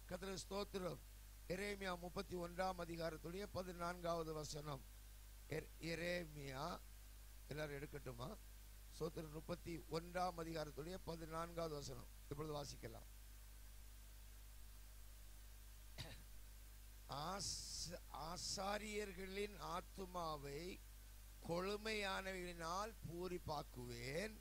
கத்திர ஸ்தோத்திரம் எரேமியா முப்பத்தி ஒன்றாம் அதிகாரத்துடைய பதினான்காவது வசனம் எர்- எரேமியா எல்லாரும் எடுக்கட்டுமா ஸ்தோத்திரம் முப்பத்தி ஒன்றாம் அதிகாரத்துடைய பதினான்காவது வசனம் இப்பொழுது வாசிக்கலாம் ஆச- ஆசாரியர்களின் ஆத்துமாவை கொழுமையானவைகளினால் பூரிப்பாக்குவேன்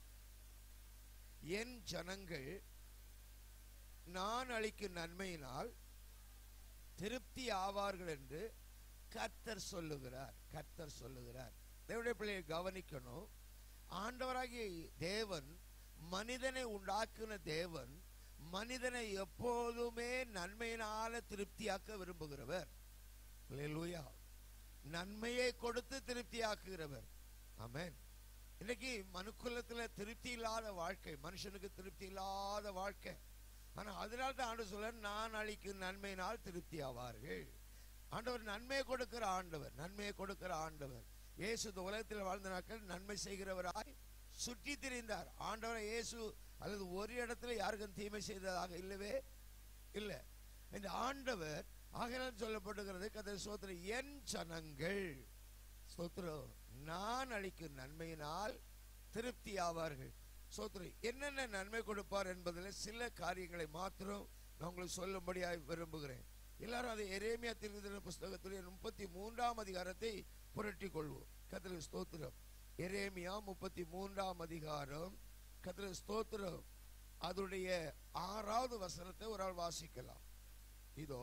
என் ஜனங்கள் நான் அளிக்கும் நன்மையினால் திருப்தி ஆவார்கள் என்று கர்த்தர் சொல்லுகிறார் கர்த்தர் சொல்லுகிறார் தேவனுடைய பிள்ளையை கவனிக்கணும் ஆண்டவராகிய தேவன் மனிதனை உண்டாக்கின தேவன் மனிதனை எப்போதுமே நன்மையினால திருப்தியாக்க விரும்புகிறவர் அல்லேலூயா நன்மையை கொடுத்து திருப்தியாக்குகிறவர் ஆமென் இன்னைக்கு மனுக்குலத்துல திருப்தி இல்லாத வாழ்க்கை மனுஷனுக்கு திருப்தி இல்லாத வாழ்க்கை ஆனா அதனால தான் ஆண்டு சொல்ல நான் அளிக்கும் நன்மையினால் திருப்தி ஆவார்கள் ஆண்டவர் நன்மையை கொடுக்கிற ஆண்டவர் நன்மையை கொடுக்கிற ஆண்டவர் இயேசு இந்த உலகத்தில் வாழ்ந்த நாட்கள் நன்மை செய்கிறவராய் சுற்றி திரிந்தார் ஆண்டவர் இயேசு அல்லது ஒரு இடத்துல யாருக்கும் தீமை செய்ததாக இல்லவே இல்லை இந்த ஆண்டவர் ஆகையால் சொல்லப்படுகிறது கதை சோத்திர என் ஜனங்கள் சோத்திரம் நான் அளிக்கும் நன்மையினால் திருப்தி ஆவார்கள் சோத்திரம் என்னென்ன நன்மை கொடுப்பார் என்பதில் சில காரியங்களை மாத்திரம் நான் உங்களுக்கு சொல்லும்படியாக விரும்புகிறேன் எல்லாரும் அதை எரேமியா திருவிதன புஸ்தகத்துடைய முப்பத்தி மூன்றாம் அதிகாரத்தை புரட்டிக் கொள்வோம் கத்திர ஸ்தோத்திரம் எரேமியா முப்பத்தி மூன்றாம் அதிகாரம் கத்திர ஸ்தோத்திரம் அதனுடைய ஆறாவது வசனத்தை ஒரு ஆள் வாசிக்கலாம் இதோ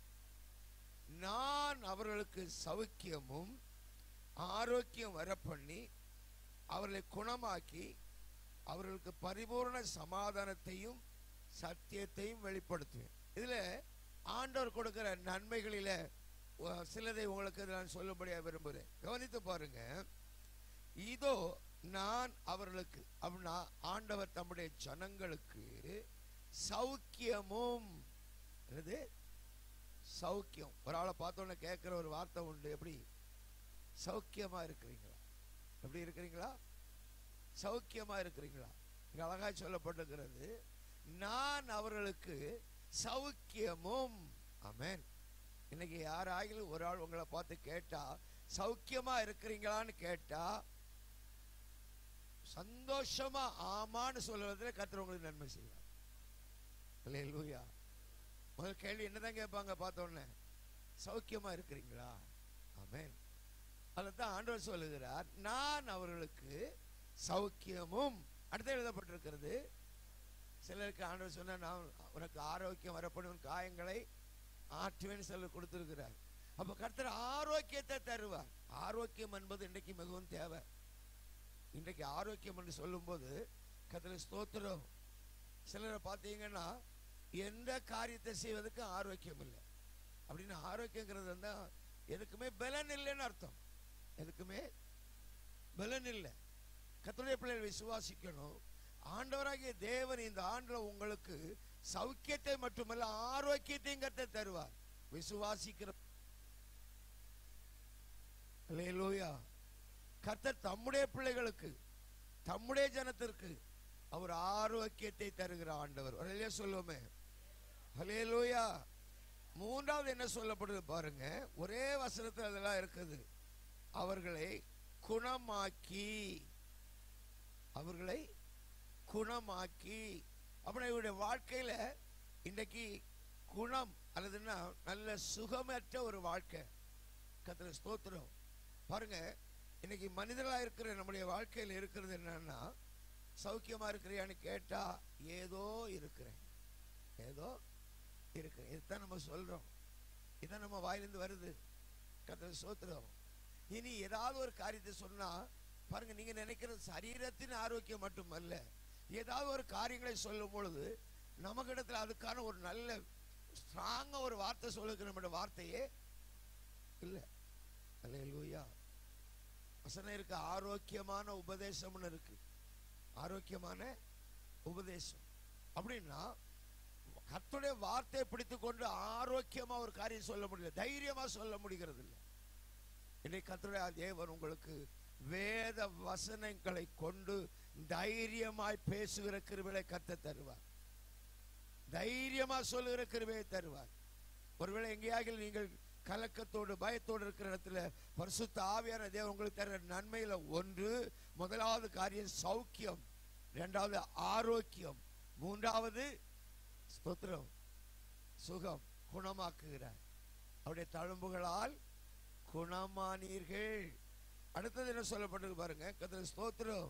நான் அவர்களுக்கு சௌக்கியமும் ஆரோக்கியம் வரப்பண்ணி அவர்களை குணமாக்கி அவர்களுக்கு பரிபூர்ண சமாதானத்தையும் சத்தியத்தையும் வெளிப்படுத்துவேன் இதுல ஆண்டவர் கொடுக்கிற நன்மைகளில அஹ், சிலதை உங்களுக்கு நான் சொல்லும்படியாக விரும்புகிறேன் கவனித்து பாருங்க இதோ நான் அவர்களுக்கு அப்படின்னா ஆண்டவர் தம்முடைய ஜனங்களுக்கு சௌக்கியமும் என்னது சௌக்கியம் ஒரு ஆளை பார்த்தோன்னே கேட்குற ஒரு வார்த்தை உண்டு எப்படி சௌக்கியமா இருக்கிறீங்களா எப்படி இருக்கிறீங்களா சௌக்கியமா இருக்கிறீங்களா இங்க அழகாய் சொல்லப்பட்டிருக்கிறது நான் அவர்களுக்கு சௌக்கியமும் ஆமென் இன்னைக்கு யாராகிலும் ஒரு ஆள் உங்களை பார்த்து கேட்டா சௌக்கியமா இருக்கிறீங்களான்னு கேட்டா சந்தோஷமா ஆமான்னு சொல்லுவதில் கர்த்தர் உங்களுக்கு நன்மை செய்வார் அல்லேலூயா முதல் கேள்வி என்னதான் கேட்பாங்க பார்த்த உடனே சௌக்கியமா இருக்கிறீங்களா ஆமென் அதைத்தான் ஆண்டவர் சொல்லுகிறார் நான் அவர்களுக்கு சௌக்கியமும் அடுத்து எழுதப்பட்டிருக்கிறது சிலருக்கு ஆண்டவர் சொன்ன நான் உனக்கு ஆரோக்கியம் வரப்படும் காயங்களை ஆற்றுவேன்னு சொல்லி கொடுத்திருக்கிறார் அப்ப கர்த்தர் ஆரோக்கியத்தை தருவார் ஆரோக்கியம் என்பது இன்றைக்கு மிகவும் தேவை இன்றைக்கு ஆரோக்கியம் என்று சொல்லும்போது கர்த்தர் ஸ்தோத்திரம் சிலரை பார்த்தீங்கன்னா எந்த காரியத்தை செய்வதற்கு ஆரோக்கியம் இல்லை அப்படின்னு ஆரோக்கியங்கிறது வந்து எதுக்குமே பலன் இல்லைன்னு அர்த்தம் எதுக்குமே பலன் இல்லை கர்த்தருடைய பிள்ளைகள் விசுவாசிக்கணும் ஆண்டவராகிய தேவன் இந்த ஆண்டுல உங்களுக்கு சௌக்கியத்தை மட்டுமல்ல ஆரோக்கியத்தையும் கர்த்தர் தருவார் விசுவாசிக்கிற அல்லேலூயா கர்த்தர் தம்முடைய பிள்ளைகளுக்கு தம்முடைய ஜனத்திற்கு அவர் ஆரோக்கியத்தை தருகிற ஆண்டவர் ஒரு இல்லையா சொல்லுவோமே ஹலேலூயா மூன்றாவது என்ன சொல்லப்படுது பாருங்க ஒரே வசனத்தில் அதெல்லாம் இருக்குது அவர்களை குணமாக்கி அவர்களை குணமாக்கி அப்படி இவருடைய வாழ்க்கையில இன்றைக்கு குணம் அல்லதுன்னா நல்ல சுகமற்ற ஒரு வாழ்க்கை கத்திர ஸ்தோத்திரம் பாருங்க இன்னைக்கு மனிதர்களா இருக்கிற நம்முடைய வாழ்க்கையில் இருக்கிறது என்னன்னா சௌக்கியமா இருக்கிறியான்னு கேட்டா ஏதோ இருக்கிறேன் ஏதோ இருக்கிறேன் இதுதான் நம்ம சொல்றோம் இதான் நம்ம வாயிலிருந்து வருது கத்திர ஸ்தோத்திரம் இனி ஏதாவது ஒரு காரியத்தை சொன்னா பாருங்க நீங்க நினைக்கிறது சரீரத்தின் ஆரோக்கியம் மட்டுமல்ல ஏதாவது ஒரு காரியங்களை சொல்லும் பொழுது நமக்கிடத்துல அதுக்கான ஒரு நல்ல ஸ்ட்ராங்கா ஒரு வார்த்தை சொல்லுகிற நம்முடைய வார்த்தையே இல்லை அல்லேலூயா வசனம் இருக்கு ஆரோக்கியமான உபதேசம்னு இருக்கு ஆரோக்கியமான உபதேசம் அப்படின்னா கர்த்தருடைய வார்த்தையை பிடித்துக் கொண்டு ஆரோக்கியமா ஒரு காரியம் சொல்ல முடியல தைரியமா சொல்ல முடிகிறது இல்லை இன்னைக்கு கர்த்தருடைய தேவன் உங்களுக்கு வேத வசனங்களை கொண்டு தைரியமாய் பேசுகிற கிருபையை கத்த தருவார் தைரியமா சொல்லுகிற கிருபையை தருவார் ஒருவேளை எங்கேயாக நீங்கள் கலக்கத்தோடு பயத்தோடு இருக்கிற இடத்துல பரிசுத்த ஆவியான தேவன் உங்களுக்கு தர நன்மையில ஒன்று முதலாவது காரியம் சௌக்கியம் இரண்டாவது ஆரோக்கியம் மூன்றாவது ஸ்தோத்திரம் சுகம் குணமாக்குகிறார் அவருடைய தழும்புகளால் குணமானீர்கள் அடுத்தது என்ன சொல்லப்பட்டிருக்கு பாருங்க கத்திர ஸ்தோத்திரம்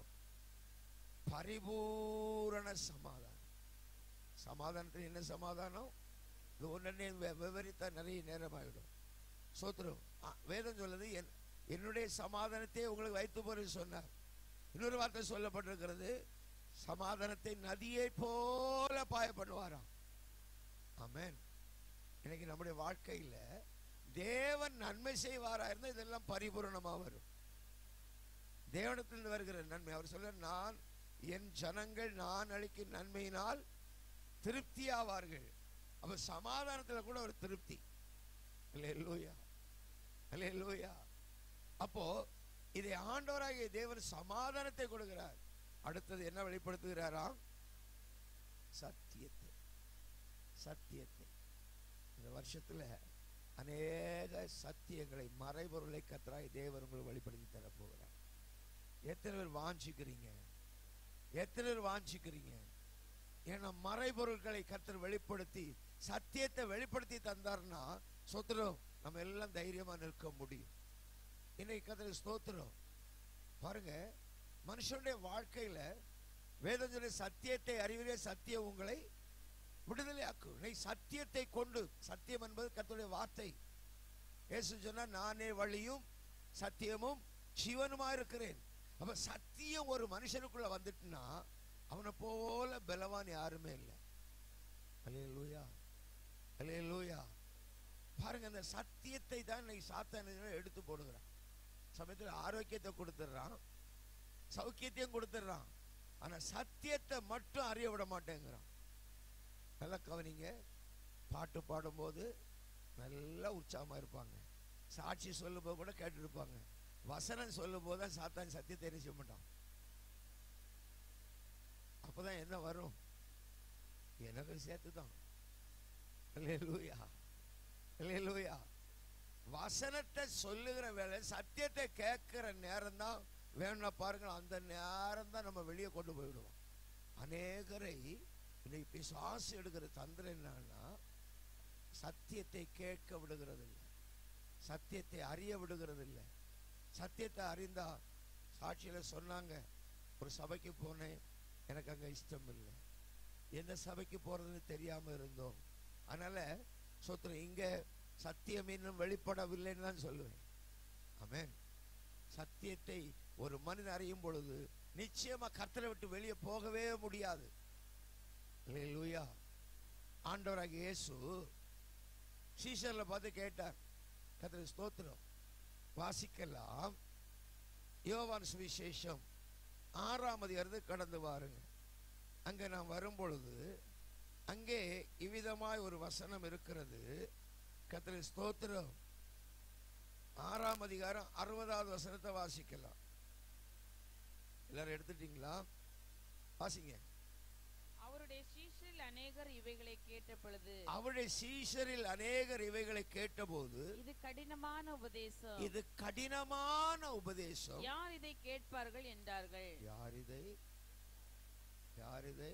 பரிபூரண சமாதானம் சமாதானத்தில் என்ன சமாதானம் இது ஒன்னே விவரித்தா நிறைய நேரமாயிடும் சோத்திரம் வேதம் சொல்லுது என் என்னுடைய சமாதானத்தை உங்களுக்கு வைத்து போற சொன்னார் இன்னொரு வார்த்தை சொல்லப்பட்டிருக்கிறது சமாதானத்தை நதியை போல பாய பண்ணுவாராம் ஆமென் இன்னைக்கு நம்முடைய வாழ்க்கையில தேவன் நன்மை செய்வாரா இருந்தா இதெல்லாம் பரிபூரணமா வரும் தேவனத்திலிருந்து வருகிற நன்மை அவர் சொல்ல நான் என் ஜனங்கள் நான் அளிக்கும் நன்மையினால் திருப்தி ஆவார்கள் அப்ப சமாதானத்துல கூட ஒரு திருப்தி அல்லேலூயா அல்லேலூயா அப்போ இதை ஆண்டவராகிய தேவன் சமாதானத்தை கொடுக்கிறார் அடுத்தது என்ன வெளிப்படுத்துகிறாராம் சத்தியத்தை சத்தியத்தை இந்த வருஷத்துல அநேக சத்தியங்களை மறைபொருளை கத்தராய் தேவன் உங்களுக்கு வெளிப்படுத்தி தர போகிறார் எத்தனை பேர் வாஞ்சிக்கிறீங்க எத்தனை பேர் வாஞ்சிக்கிறீங்க ஏன்னா மறைபொருட்களை கத்தர் வெளிப்படுத்தி சத்தியத்தை வெளிப்படுத்தி தந்தார்னா சொத்துரும் நம்ம எல்லாம் தைரியமா நிற்க முடியும் இன்னைக்கு கத்தர் ஸ்தோத்திரம் பாருங்க மனுஷனுடைய வாழ்க்கையில வேதஞ்சொல்லிய சத்தியத்தை அறிவிலே சத்தியம் உங்களை விடுதலை ஆக்கும் நீ சத்தியத்தை கொண்டு சத்தியம் என்பது கர்த்தருடைய வார்த்தை இயேசு சொன்னா நானே வழியும் சத்தியமும் ஜீவனுமா இருக்கிறேன் அப்ப சத்தியம் ஒரு மனுஷனுக்குள்ள வந்துட்டுனா அவனை போல பலவான் யாருமே இல்லை அலே லூயா அலே லூயா பாருங்க அந்த சத்தியத்தை தான் இன்னைக்கு சாத்தான் எடுத்து போடுகிறான் சமயத்தில் ஆரோக்கியத்தை கொடுத்துட்றான் சௌக்கியத்தையும் கொடுத்துட்றான் ஆனா சத்தியத்தை மட்டும் அறிய விட மாட்டேங்கிறான் நல்லா கவனிங்க பாட்டு பாடும்போது நல்லா உற்சாகமா இருப்பாங்க சாட்சி சொல்லும்போது கூட கேட்டுருப்பாங்க வசனம் சொல்லும் போது தான் சாத்தான் சத்தியத்தை என்ன செய்ய மாட்டான் அப்பதான் என்ன வரும் எனக்கு சேர்த்து தான் லூயா லூயா வசனத்தை சொல்லுகிற வேலை சத்தியத்தை கேட்கிற நேரம் தான் வேணும்னா பாருங்க அந்த நேரம் தான் நம்ம வெளியே கொண்டு போயிடுவோம் அநேகரை இன்னைக்கு பிசாசு எடுக்கிற தந்திரம் என்னன்னா சத்தியத்தை கேட்க விடுகிறது இல்லை சத்தியத்தை அறிய விடுகிறது இல்லை சத்தியத்தை அறிந்தா சாட்சியில சொன்னாங்க ஒரு சபைக்கு போனேன் எனக்கு அங்க இஷ்டம் இல்லை எந்த சபைக்கு போறதுன்னு தெரியாம இருந்தோம் அதனால சொத்துறேன் இங்க சத்தியம் இன்னும் வெளிப்படவில்லைன்னு தான் சொல்லுவேன் ஆமென் சத்தியத்தை ஒரு மனிதன் அறியும் பொழுது நிச்சயமா கர்த்தரை விட்டு வெளியே போகவே முடியாது லூயா ஆண்டவராக இயேசு சீசர்ல பார்த்து கேட்டார் கத்திர ஸ்தோத்திரம் வாசிக்கலாம் யோவான் சுவிசேஷம் ஆறாம் அதிகாரத்து கடந்து வாருங்க அங்க நான் வரும் பொழுது அங்கே இவ்விதமாய் ஒரு வசனம் இருக்கிறது கத்திர ஸ்தோத்திரம் ஆறாம் அதிகாரம் அறுபதாவது வசனத்தை வாசிக்கலாம் எல்லாரும் எடுத்துட்டீங்களா வாசிங்க அவருடைய சீஷரில் அநேகர் இவைகளை கேட்ட பொழுது அவருடைய சீஷரில் அநேகர் இவைகளை கேட்டபோது இது கடினமான உபதேசம் இது கடினமான உபதேசம் யார் இதை கேட்பார்கள் என்றார்கள் யார் இதை யார் இதை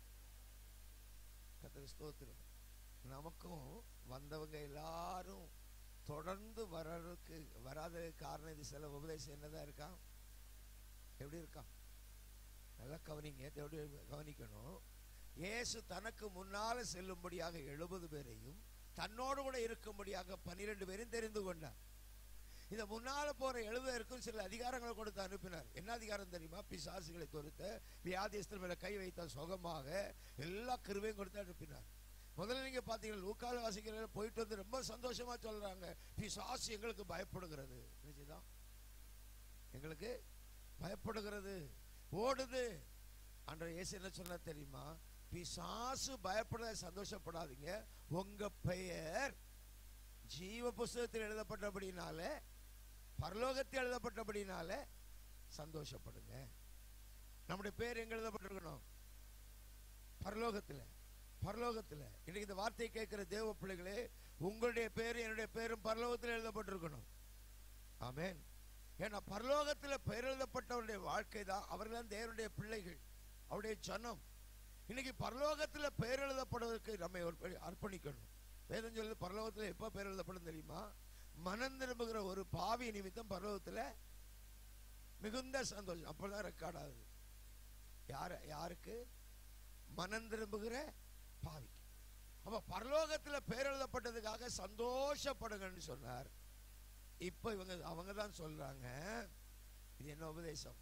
கத்திர ஸ்தோத்திரம் நமக்கும் வந்தவங்க எல்லாரும் தொடர்ந்து வர்றதுக்கு வராத காரணம் இது சில உபதேசம் என்னதான் இருக்கா எப்படி இருக்கா நல்லா கவனிங்க எப்படி கவனிக்கணும் இயேசு தனக்கு முன்னால செல்லும்படியாக எழுபது பேரையும் தன்னோடு கூட இருக்கும்படியாக பன்னிரெண்டு பேரையும் தெரிந்து கொண்டார் இந்த முன்னால போற எழுபதற்கும் சில அதிகாரங்களை கொடுத்து அனுப்பினார் என்ன அதிகாரம் தெரியுமா பிசாசுகளை தொடுத்த வியாதிஸ்தர் மேல கை வைத்த சுகமாக எல்லா கிருவையும் கொடுத்து அனுப்பினார் முதல்ல நீங்க பாத்தீங்கன்னா லூக்கால வாசிக்கிற போயிட்டு வந்து ரொம்ப சந்தோஷமா சொல்றாங்க பிசாசு எங்களுக்கு பயப்படுகிறது நினைச்சுதான் எங்களுக்கு பயப்படுகிறது ஓடுது அன்ற இயேசு என்ன சொன்னா தெரியுமா பிசாசு பயப்படுறத சந்தோஷப்படாதீங்க உங்க பெயர் ஜீவ புஸ்தகத்தில் எழுதப்பட்டபடினால பரலோகத்தில் எழுதப்பட்டபடினால சந்தோஷப்படுங்க நம்முடைய பேர் எங்க எழுதப்பட்டிருக்கணும் பரலோகத்தில் பரலோகத்துல இன்னைக்கு இந்த வார்த்தை கேட்கிற தேவ பிள்ளைகளே உங்களுடைய பேரு என்னுடைய பேரும் பரலோகத்தில் எழுதப்பட்டிருக்கணும் ஆமென் ஏன்னா பரலோகத்துல பெயர் எழுதப்பட்டவருடைய வாழ்க்கை தான் அவர்கள் தான் தேவனுடைய பிள்ளைகள் அவருடைய ஜனம் இன்னைக்கு பரலோகத்துல பெயர் எழுதப்படுவதற்கு நம்ம ஒரு அர்ப்பணிக்கணும் வேதம் சொல்லுது பரலோகத்துல எப்ப பெயர் எழுதப்படும் தெரியுமா மனம் திரும்புகிற ஒரு பாவி நிமித்தம் பரலோகத்துல மிகுந்த சந்தோஷம் அப்பதான் ரெக்கார்ட் ஆகுது யார யாருக்கு மனம் திரும்புகிற பாவிக்கு அப்ப பரலோகத்துல பேர் எழுதப்பட்டதுக்காக சந்தோஷப்படுங்கன்னு சொன்னார் இப்ப இவங்க அவங்க தான் சொல்றாங்க இது என்ன உபதேசம்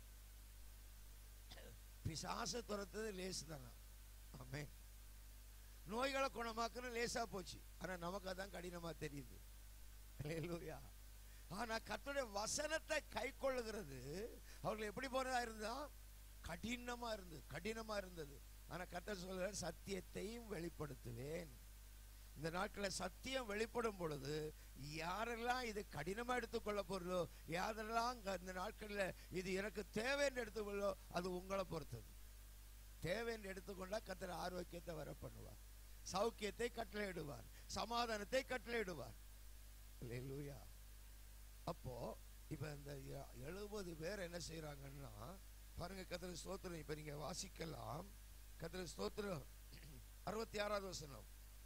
பிசாச துரத்தது லேசு தானா ஆமே நோய்களை குணமாக்குறது லேசா போச்சு ஆனா நமக்கு அதான் கடினமா தெரியுது அல்லேலூயா ஆனா கர்த்தருடைய வசனத்தை கை கொள்ளுகிறது அவர்கள் எப்படி போறதா இருந்தா கடினமா இருந்தது கடினமா இருந்தது ஆனா கர்த்தர் சொல்ற சத்தியத்தையும் வெளிப்படுத்துவேன் இந்த நாட்களில் சத்தியம் வெளிப்படும் பொழுது யாரெல்லாம் இது கடினமா எடுத்துக்கொள்ள போறதோ யாரெல்லாம் அங்க இந்த நாட்களில் இது எனக்கு தேவை என்று எடுத்துக்கொள்ளோ அது உங்களை பொறுத்தது தேவை என்று எடுத்துக்கொண்டா கர்த்தர் ஆரோக்கியத்தை வர பண்ணுவார் சௌக்கியத்தை கட்டளையிடுவார் சமாதானத்தை கட்டளையிடுவார் அல்லேலூயா அப்போ இப்ப இந்த எ- எழுபது பேர் என்ன செய்யறாங்கன்னா பாருங்க கத்திர ஸ்தோத்திரம் இப்ப நீங்க வாசிக்கலாம் கத்திர ஸ்தோத்திரம் அறுபத்தி ஆறாவது வசனம்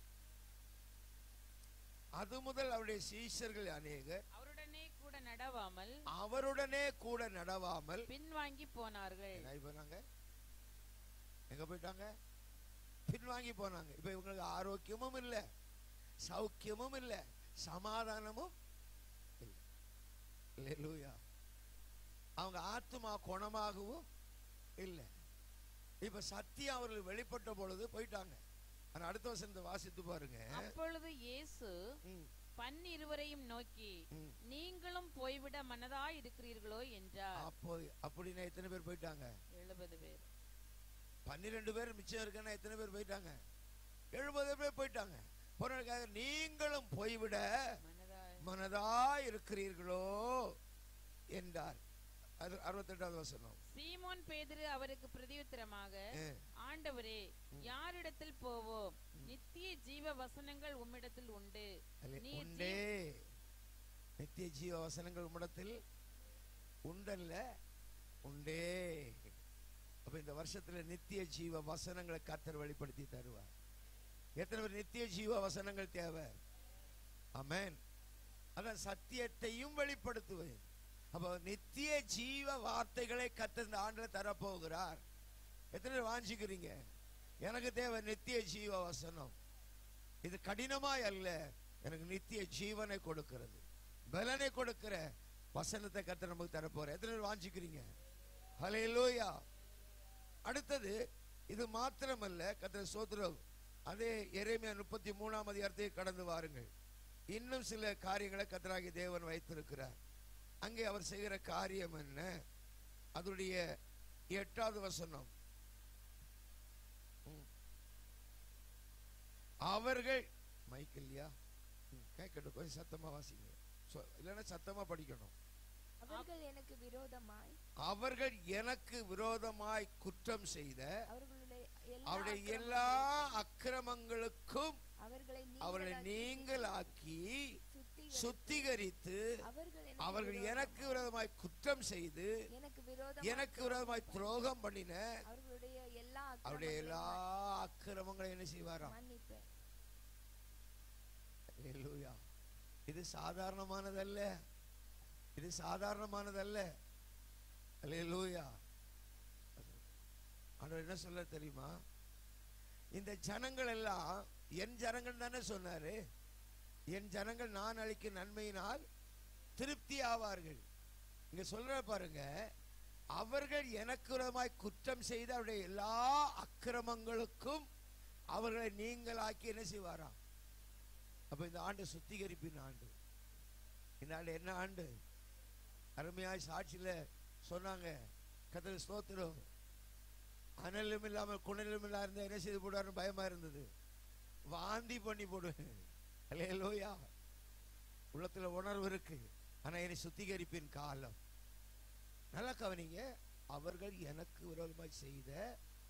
அது முதல் அவருடைய சீஷர்கள் அநேகர் அவருடனே கூட நடவாமல் அவருடனே கூட நடவாமல் பின்வாங்கி போனார்கள் என்ன போனாங்க எங்க போயிட்டாங்க பின்வாங்கி போனாங்க இப்ப இவங்களுக்கு ஆரோக்கியமும் இல்ல சௌக்கியமும் இல்ல சமாதானமும் இல்ல அல்லேலூயா அவங்க ஆத்துமா குணமாகவும் இல்ல இப்ப சத்தியம் அவர்கள் வெளிப்பட்ட பொழுது போயிட்டாங்க ஆனா அடுத்த வசனத்தை வாசித்து பாருங்க அப்பொழுது இயேசு ம், பன்னிருவரையும் நோக்கி ம். நீங்களும் போய்விட மனதாய் இருக்கிறீர்களோ என்றார் அப்போ அப்படின்னா எத்தனை பேர் போயிட்டாங்க எழுபது பேர் பன்னிரெண்டு பேர் மிச்சம் இருக்குன்னா எத்தனை பேர் போயிட்டாங்க எழுபது பேர் போயிட்டாங்க போனதுக்காக நீங்களும் போய்விட மனதாய் மனதா இருக்கிறீர்களோ என்றார் அது அறுபத்தெட்டாவது வசனம் சீமோன் பேதுரு அவருக்கு பிரதியுத்தரமாக ஆ, ஆண்டவரே யாரிடத்தில் போவோம் நித்திய ஜீவ வசனங்கள் உம்மிடத்தில் உண்டு அல்லே- நீர் உண்டே நித்திய ஜீவ வசனங்கள் உம்மிடத்தில் உண்டல்ல உண்டே அப்ப இந்த வருஷத்துல நித்திய ஜீவ வசனங்களை கர்த்தர் வெளிப்படுத்தி தருவார் எத்தனை பேர் நித்திய ஜீவ வசனங்கள் தேவை ஆமென் அதான் சத்தியத்தையும் வெளிப்படுத்துவேன் அப்ப நித்திய ஜீவ வார்த்தைகளை கர்த்தர் இந்த ஆண்டுல தரப்போகிறார் எத்தனை பேர் வாஞ்சிக்கிறீங்க எனக்கு தேவை நித்திய ஜீவ வசனம் இது கடினமாய் அல்ல எனக்கு நித்திய ஜீவனை கொடுக்கிறது பலனை கொடுக்கிற வசனத்தை கர்த்தர் நமக்கு தரப்போற எத்தனை பேர் வாஞ்சிக்கிறீங்க ஹalleluya அடுத்தது இது மாத்திரமல்ல கர்த்தர் சோத்திரம் அதே எரேமியா முப்பத்தி மூணாம் அதிகாரத்தை கடந்து வாருங்கள் இன்னும் சில காரியங்களை கர்த்தராகி தேவன் வைத்திருக்கிறார் அங்கே அவர் செய்கிற காரியம் என்ன அதனுடைய எட்டாவது வசனம் ம். அவர்கள் மைக் இல்லையா ம், கேட்கட்டும் கொஞ்சம் சத்தமா வாசிங்க சொ- இல்லைன்னா சத்தமா படிக்கணும் அவர்கள் எனக்கு விரோதமாய் அவர்கள் எனக்கு விரோதமாய் குற்றம் செய்த அவர்களுடைய எல்லா அவருடைய அக்கிரமங்களையும் எல்லா அக்கிரமங்களுக்கும் அவர்களை அவர்களை நீங்களாக்கி நீங்களாக்கி சுத்திகரித்து சுத்திகரித்து அவர்கள் எனக்கு அவர்கள் விரோதமாய் எனக்கு விரோதமாய் குற்றம் செய்து எனக்கு விரோதமாய் எனக்கு விரோதமாய் துரோகம் பண்ணின அவர்களுடைய எல்லா அவருடைய அக்கிரமங்களையும் எல்லா அக்கிரமங்களையும் என்ன செய்வாராம் மன்னிப்பேன் அல்லேலூயா இது சாதாரணமானதல்ல இது சாதாரணமானதல்ல அல்லேலூயா ஆண்டவர் என்ன சொல்ல தெரியுமா இந்த ஜனங்கள் எல்லாம் என் ஜனங்கள் தானே சொன்னாரு என் ஜனங்கள் நான் அளிக்கும் நன்மையினால் திருப்தி ஆவார்கள் இங்க சொல்ற பாருங்க அவர்கள் எனக்கு விரோதமாய் குற்றம் செய்து அவருடைய எல்லா அக்கிரமங்களுக்கும் அவர்களை நீங்களாக்கி என்ன செய்வாராம் அப்ப இந்த ஆண்டு சுத்திகரிப்பின் ஆண்டு இந்த ஆண்டு என்ன ஆண்டு அருமையாய் சாட்சியில சொன்னாங்க கத்தர் ஸ்தோத்திரம் அனலும் இல்லாமல் குணலும் இல்லாம இருந்தா என்ன செய்து போடுவாருன்னு பயமா இருந்தது வாந்தி பண்ணி போடுவேன் அல்லேலூயா உள்ளத்துல உணர்வு இருக்கு ஆனா என்னை சுத்திகரிப்பின் காலம் நல்லா கவனிங்க அவர்கள் எனக்கு விரோதமாய் செய்த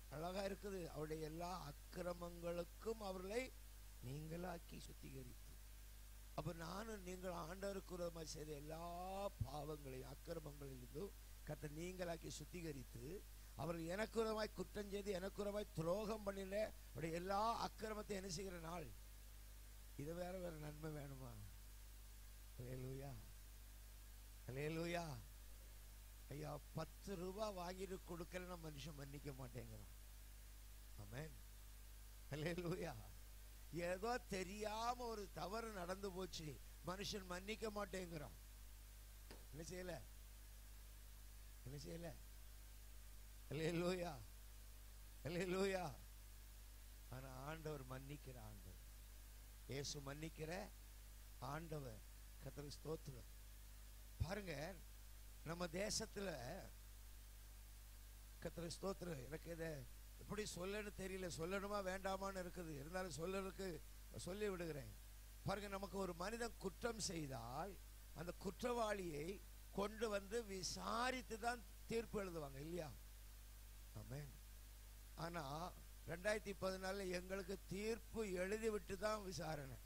அழகா இருக்குது அவருடைய எல்லா அக்கிரமங்களுக்கும் அவர்களை நீங்களாக்கி சுத்திகரித்து அப்ப நானும் நீங்கள் ஆண்டவருக்கு விரோதமாய் செய்த எல்லா பாவங்களையும் அக்கிரமங்களிலிருந்தும் கத்த நீங்களாக்கி சுத்திகரித்து அவர் எனக்கு விரோதமாய் குற்றம் செய்து எனக்கு விரோதமாய் துரோகம் பண்ணின அவருடைய எல்லா அக்கிரமத்தை என்ன செய்கிற நாள் இது வேற வேற நன்மை வேணுமா ஹalleluya ஹalleluya ஐயா பத்து ரூபாய் வாங்கிட்டு கொடுக்கலன்னா மனுஷன் மன்னிக்க மாட்டேங்கிறான் ஆமென் ஹalleluya ஏதோ தெரியாம ஒரு தவறு நடந்து போச்சு மனுஷன் மன்னிக்க மாட்டேங்கிறான் என்ன செய்யல என்ன செய்யல ஹalleluya ஹalleluya ஆனா ஆண்டவர் மன்னிக்கிற ஆண்டவர் இயேசு மன்னிக்கிற ஆண்டவர் கர்த்தருக்கு ஸ்தோத்திரம் பாருங்க நம்ம தேசத்துல கர்த்தருக்கு ஸ்தோத்திரம் எனக்கு இதை எப்படி சொல்லன்னு தெரியல சொல்லணுமா வேண்டாமான்னு இருக்குது இருந்தாலும் சொல்லறதுக்கு சொல்லி விடுகிறேன் பாருங்க நமக்கு ஒரு மனிதன் குற்றம் செய்தால் அந்த குற்றவாளியை கொண்டு வந்து விசாரித்து தான் தீர்ப்பு எழுதுவாங்க இல்லையா ஆமென் ஆனா ரெண்டாயிரத்தி பதினாலுல எங்களுக்கு தீர்ப்பு எழுதி விட்டு தான் விசாரணை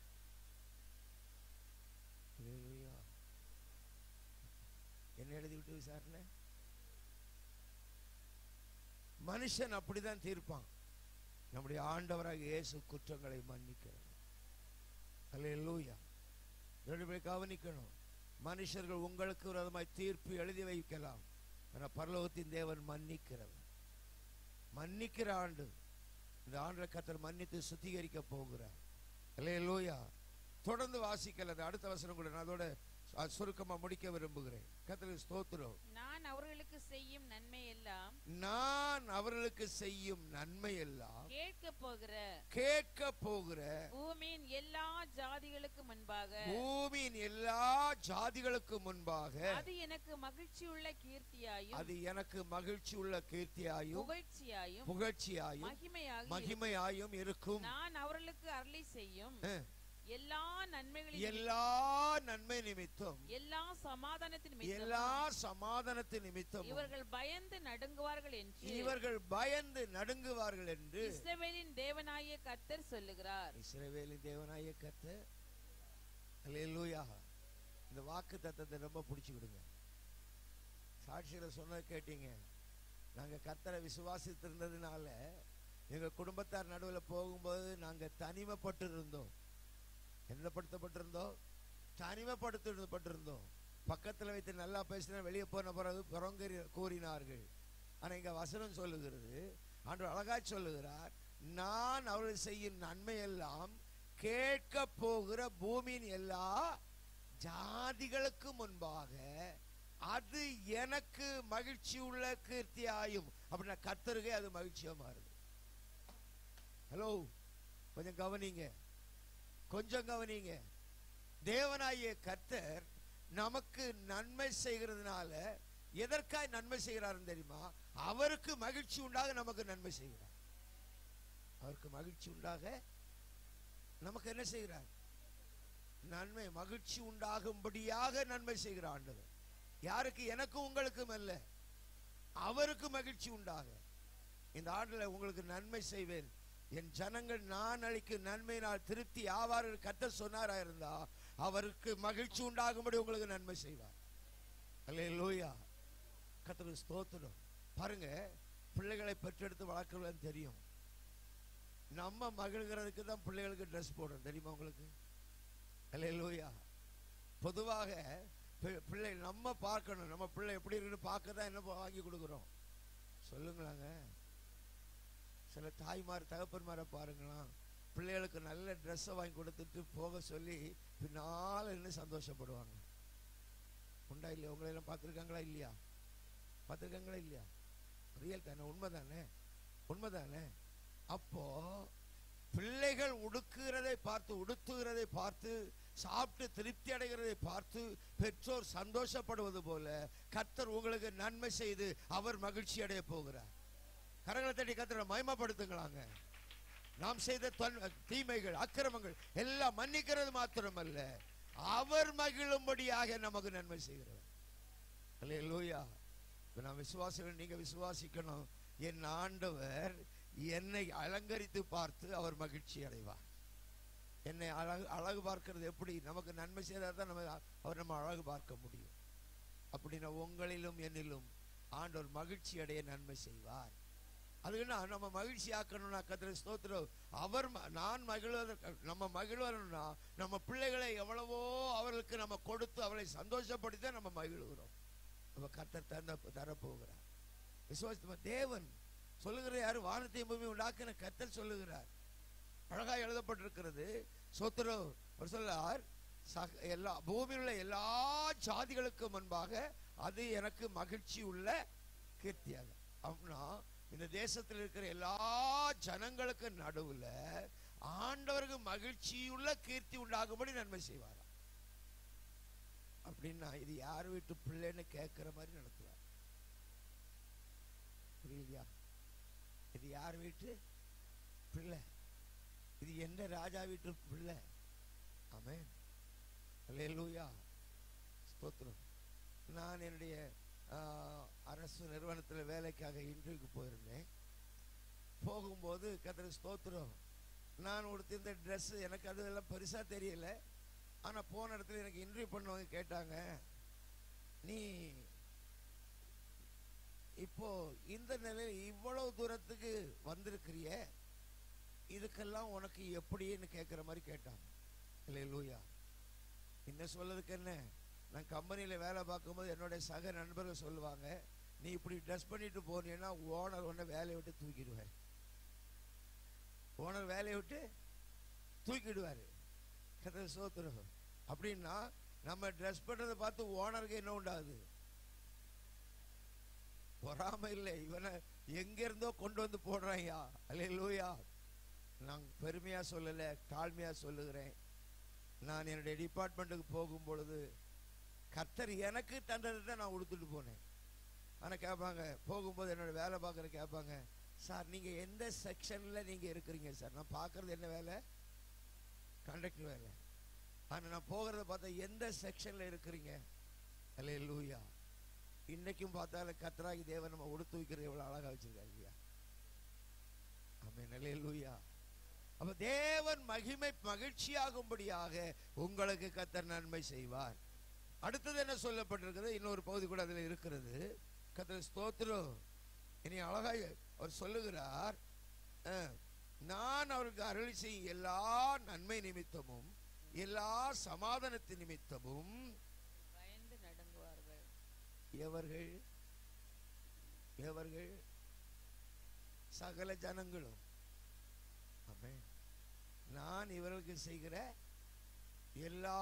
ஹalleluya. என்ன எழுதி விட்டு விசாரணை மனுஷன் அப்படிதான் தீர்ப்பான் நம்முடைய ஆண்டவராக இயேசு குற்றங்களை மன்னிக்கிறார் அல்லேலூயா ரெண்டு பேரும் கவனிக்கணும் மனுஷர்கள் உங்களுக்கு விரோதமாய் தீர்ப்பு எழுதி வைக்கலாம் ஆனா பரலோகத்தின் தேவன் மன்னிக்கிறவர் மன்னிக்கிற ஆண்டு இந்த ஆண்டை கத்தர் மன்னித்து சுத்திகரிக்க போகிறார் அல்லேலூயா தொடர்ந்து வாசிக்கல அந்த அடுத்த வசனம் கூட நான் அதோட சு- சுருக்கமா முடிக்க விரும்புகிறேன் கத்தருக்கு ஸ்தோத்திரம் நான் அவர்களுக்கு செய்யும் நன்மை எல்லாம் நான் அவர்களுக்கு செய்யும் நன்மை எல்லாம் கேட்க போகிற கேட்க போகிற பூமியின் எல்லா ஜாதிகளுக்கு முன்பாக பூமியின் எல்லா ஜாதிகளுக்கு முன்பாக அது எனக்கு மகிழ்ச்சியுள்ள கீர்த்தியாயும் அது எனக்கு மகிழ்ச்சி உள்ள கீர்த்தியாயும் புகழ்ச்சியாயும் புகழ்ச்சியாயும் மகிமையாக மகிமையாயும் இருக்கும் நான் அவர்களுக்கு அருளி செய்யும் அஹ், எல்லா நன்மைகளின் எல்லா நன்மை நிமித்தம் எல்லா சமாதானத்தின் எல்லா நிமித்தமும் சமாதானத்தின் நிமித்தம் இவர்கள் பயந்து நடுங்குவார்கள் என்று இவர்கள் பயந்து நடுங்குவார்கள் என்று இஸ்ரவேலின் தேவனாகிய கர்த்தர் சொல்லுகிறார் இஸ்ரவேலின் தேவனாய கத்த அல்லேலூயா இந்த வாக்கு தத்தத்தை ரொம்ப பிடிச்சுக்கிடுங்க சாட்சியில சொன்னதை கேட்டீங்க நாங்க கத்தரை விசுவாசித்திருந்ததுனால எங்க குடும்பத்தார் நடுவில் போகும்போது நாங்க தனிமைப்பட்டு இருந்தோம் என்னப்படுத்தப்பட்டிருந்தோம் தனிமைப்படுத்தப்பட்டிருந்தோம் பக்கத்துல வைத்து நல்லா பேசினா வெளியே போன பிறகு புறங்கறி கூறினார்கள் ஆனா இங்க வசனம் சொல்லுகிறது ஆண்டவர் அழகாய் சொல்லுகிறார் நான் அவர்கள் செய்யும் நன்மையெல்லாம் கேட்க போகிற பூமியின் எல்லா ஜாதிகளுக்கு முன்பாக அது எனக்கு மகிழ்ச்சி உள்ள கீர்த்தியாயும் அப்படின்னா கத்தருகே அது மகிழ்ச்சியா மாறுது ஹலோ கொஞ்சம் கவனிங்க கொஞ்சம் கவனிங்க தேவனாகிய கர்த்தர் நமக்கு நன்மை செய்கிறதுனால எதற்காய் நன்மை செய்கிறாருன்னு தெரியுமா அவருக்கு மகிழ்ச்சி உண்டாக நமக்கு நன்மை செய்கிறார் அவருக்கு மகிழ்ச்சி உண்டாக நமக்கு என்ன செய்கிறார் நன்மை மகிழ்ச்சி உண்டாகும்படியாக நன்மை செய்கிற ஆண்டவர் யாருக்கு எனக்கும் உங்களுக்கும் அல்ல அவருக்கு மகிழ்ச்சி உண்டாக இந்த ஆண்டுல உங்களுக்கு நன்மை செய்வேன் என் ஜனங்கள் நான் அளிக்கும் நன்மையினால் திருப்தி ஆவார்கள் கத்த சொன்னாரா இருந்தா அவருக்கு மகிழ்ச்சி உண்டாகும்படி உங்களுக்கு நன்மை செய்வார் அல்லே லோயா கத்தருக்கு ஸ்தோத்திரம் பாருங்க பிள்ளைகளை பெற்றெடுத்து வளர்க்கலன்னு தெரியும் நம்ம மகிழ்கிறதுக்கு தான் பிள்ளைகளுக்கு ட்ரெஸ் போடுறோம் தெரியுமா உங்களுக்கு அல்லே லோயா பொதுவாக பி- பிள்ளை நம்ம பார்க்கணும் நம்ம பிள்ளை எப்படி இருக்குன்னு பார்க்க தான் என்ன வாங்கி கொடுக்குறோம் சொல்லுங்களாங்க சில தாய்மார் தகப்பன்மாரை பாருங்களாம் பிள்ளைகளுக்கு நல்ல ட்ரெஸ்ஸை வாங்கி கொடுத்துட்டு போக சொல்லி பின்னால என்ன சந்தோஷப்படுவாங்க உண்டா இல்லையா உங்களை எல்லாம் பார்த்துருக்காங்களா இல்லையா பார்த்துருக்காங்களா இல்லையா ரியல் தானே உண்மைதானே உண்மைதானே அப்போ பிள்ளைகள் உடுக்குகிறதை பார்த்து உடுத்துகிறதை பார்த்து சாப்பிட்டு திருப்தி அடைகிறதை பார்த்து பெற்றோர் சந்தோஷப்படுவது போல கர்த்தர் உங்களுக்கு நன்மை செய்து அவர் மகிழ்ச்சி அடைய போகிறார் கரங்களை தட்டி கர்த்தரை மயமப்படுத்துங்களாங்க நாம் செய்த தொன்- தீமைகள் அக்கிரமங்கள் எல்லாம் மன்னிக்கிறது மாத்திரமல்ல அவர் மகிழும்படியாக நமக்கு நன்மை செய்கிறவர் அல்லேலூயா இப்ப நான் விசுவாசிகள் நீங்க விசுவாசிக்கணும் என் ஆண்டவர் என்னை அலங்கரித்து பார்த்து அவர் மகிழ்ச்சி அடைவார் என்னை அழகு அழகு பார்க்கிறது எப்படி நமக்கு நன்மை செய்தால் தான் நம்ம அவர் நம்ம அழகு பார்க்க முடியும் அப்படின்னா உங்களிலும் என்னிலும் ஆண்டவர் மகிழ்ச்சி அடைய நன்மை செய்வார் அதுக்குன்னா நம்ம மகிழ்ச்சி ஆக்கணும்னா கத்திர ஸ்தோத்திரம் அவர் ம- நான் மகிழ்வதற்கு நம்ம மகிழ்வதுன்னா நம்ம பிள்ளைகளை எவ்வளவோ அவர்களுக்கு நம்ம கொடுத்து அவளை சந்தோஷப்படுத்தி தான் நம்ம மகிழ்கிறோம் நம்ம கத்தர் தந்த தரப்போகிறார் விசுவாசமா தேவன் சொல்லுகிற யாரு வானத்தையும் பூமி உண்டாக்கின கத்தர் சொல்லுகிறார் அழகா எழுதப்பட்டிருக்கிறது சோத்திரம் அவர் சொல்லார் சக எல்லா பூமியில் உள்ள எல்லா ஜாதிகளுக்கும் முன்பாக அது எனக்கு மகிழ்ச்சி உள்ள கீர்த்தியாக அப்படின்னா இந்த தேசத்தில் இருக்கிற எல்லா ஜனங்களுக்கு நடுவுல ஆண்டவருக்கு மகிழ்ச்சியுள்ள கீர்த்தி உண்டாகும்படி நன்மை செய்வாராம் அப்படின்னா இது யார் வீட்டு பிள்ளைன்னு கேட்கிற மாதிரி நடத்துவார் புரியலையா இது யார் வீட்டு பிள்ளை இது எந்த ராஜா வீட்டு பிள்ளை ஆமென் அல்லேலூயா ஸ்தோத்திரம் நான் என்னுடைய ஆஹ், அரசு நிறுவனத்தில் வேலைக்காக இன்டர்வியூக்கு போயிருந்தேன் போகும்போது கத்திர ஸ்தோத்திரம் நான் உடுத்திருந்த ட்ரெஸ் எனக்கு அது எல்லாம் பெருசாக தெரியல ஆனால் போன இடத்துல எனக்கு இன்டர்வியூ பண்ணவங்க கேட்டாங்க நீ இப்போ இந்த நிலையில் இவ்வளவு தூரத்துக்கு வந்திருக்கிறிய இதுக்கெல்லாம் உனக்கு எப்படின்னு கேட்குற மாதிரி கேட்டாங்க இல்லை லூயா என்ன சொல்லதுக்கு என்ன நான் கம்பெனியில் வேலை பார்க்கும்போது என்னுடைய சக நண்பர்கள் சொல்லுவாங்க நீ இப்படி ட்ரெஸ் பண்ணிட்டு போனீன்னா ஓனர் உன்னை வேலையை விட்டு தூக்கிடுவார் ஓனர் வேலையை விட்டு தூக்கிடுவார் கதை சோத்துரும் அப்படின்னா நம்ம ட்ரெஸ் பண்ணுறதை பார்த்து ஓனருக்கு என்ன உண்டாகுது பொறாம இல்லை இவனை எங்க இருந்தோ கொண்டு வந்து போடுறாயா அல்ல லூயா நான் பெருமையா சொல்லல தாழ்மையா சொல்லுகிறேன் நான் என்னுடைய டிபார்ட்மெண்ட்டுக்கு போகும் பொழுது கத்தர் எனக்கு தந்ததை தான் நான் உடுத்துட்டு போனேன் ஆனா கேட்பாங்க போகும்போது என்னோட வேலை பார்க்குற கேட்பாங்க சார் நீங்க எந்த செக்ஷன்ல நீங்க இருக்கிறீங்க சார் நான் பார்க்கறது என்ன வேலை கண்டக்டர் வேலை ஆனா நான் போகிறத பார்த்தா எந்த செக்ஷன்ல இருக்கிறீங்க அல்ல லூயா இன்னைக்கும் பார்த்தாலும் கத்தராகி தேவன் நம்ம உடுத்து வைக்கிறது எவ்வளவு அழகா வச்சிருக்காரு இல்லையா ஆமென் அல்லேலூயா அப்ப தேவன் மகிமை மகிழ்ச்சியாகும்படியாக உங்களுக்கு கத்தர் நன்மை செய்வார் அடுத்தது என்ன சொல்லப்பட்டிருக்கிறது இன்னொரு பகுதி கூட அதுல இருக்கிறது கத்தர் ஸ்தோத்திரம் இனி அழகா அவர் சொல்லுகிறார் அஹ், நான் அவருக்கு அருளி செய்யும் எல்லா நன்மை நிமித்தமும் எல்லா சமாதானத்தின் நிமித்தமும் பயந்து நடுங்குவார்கள் எவர்கள் எவர்கள் சகல ஜனங்களும் ஆமென் நான் இவர்களுக்கு செய்கிற எல்லா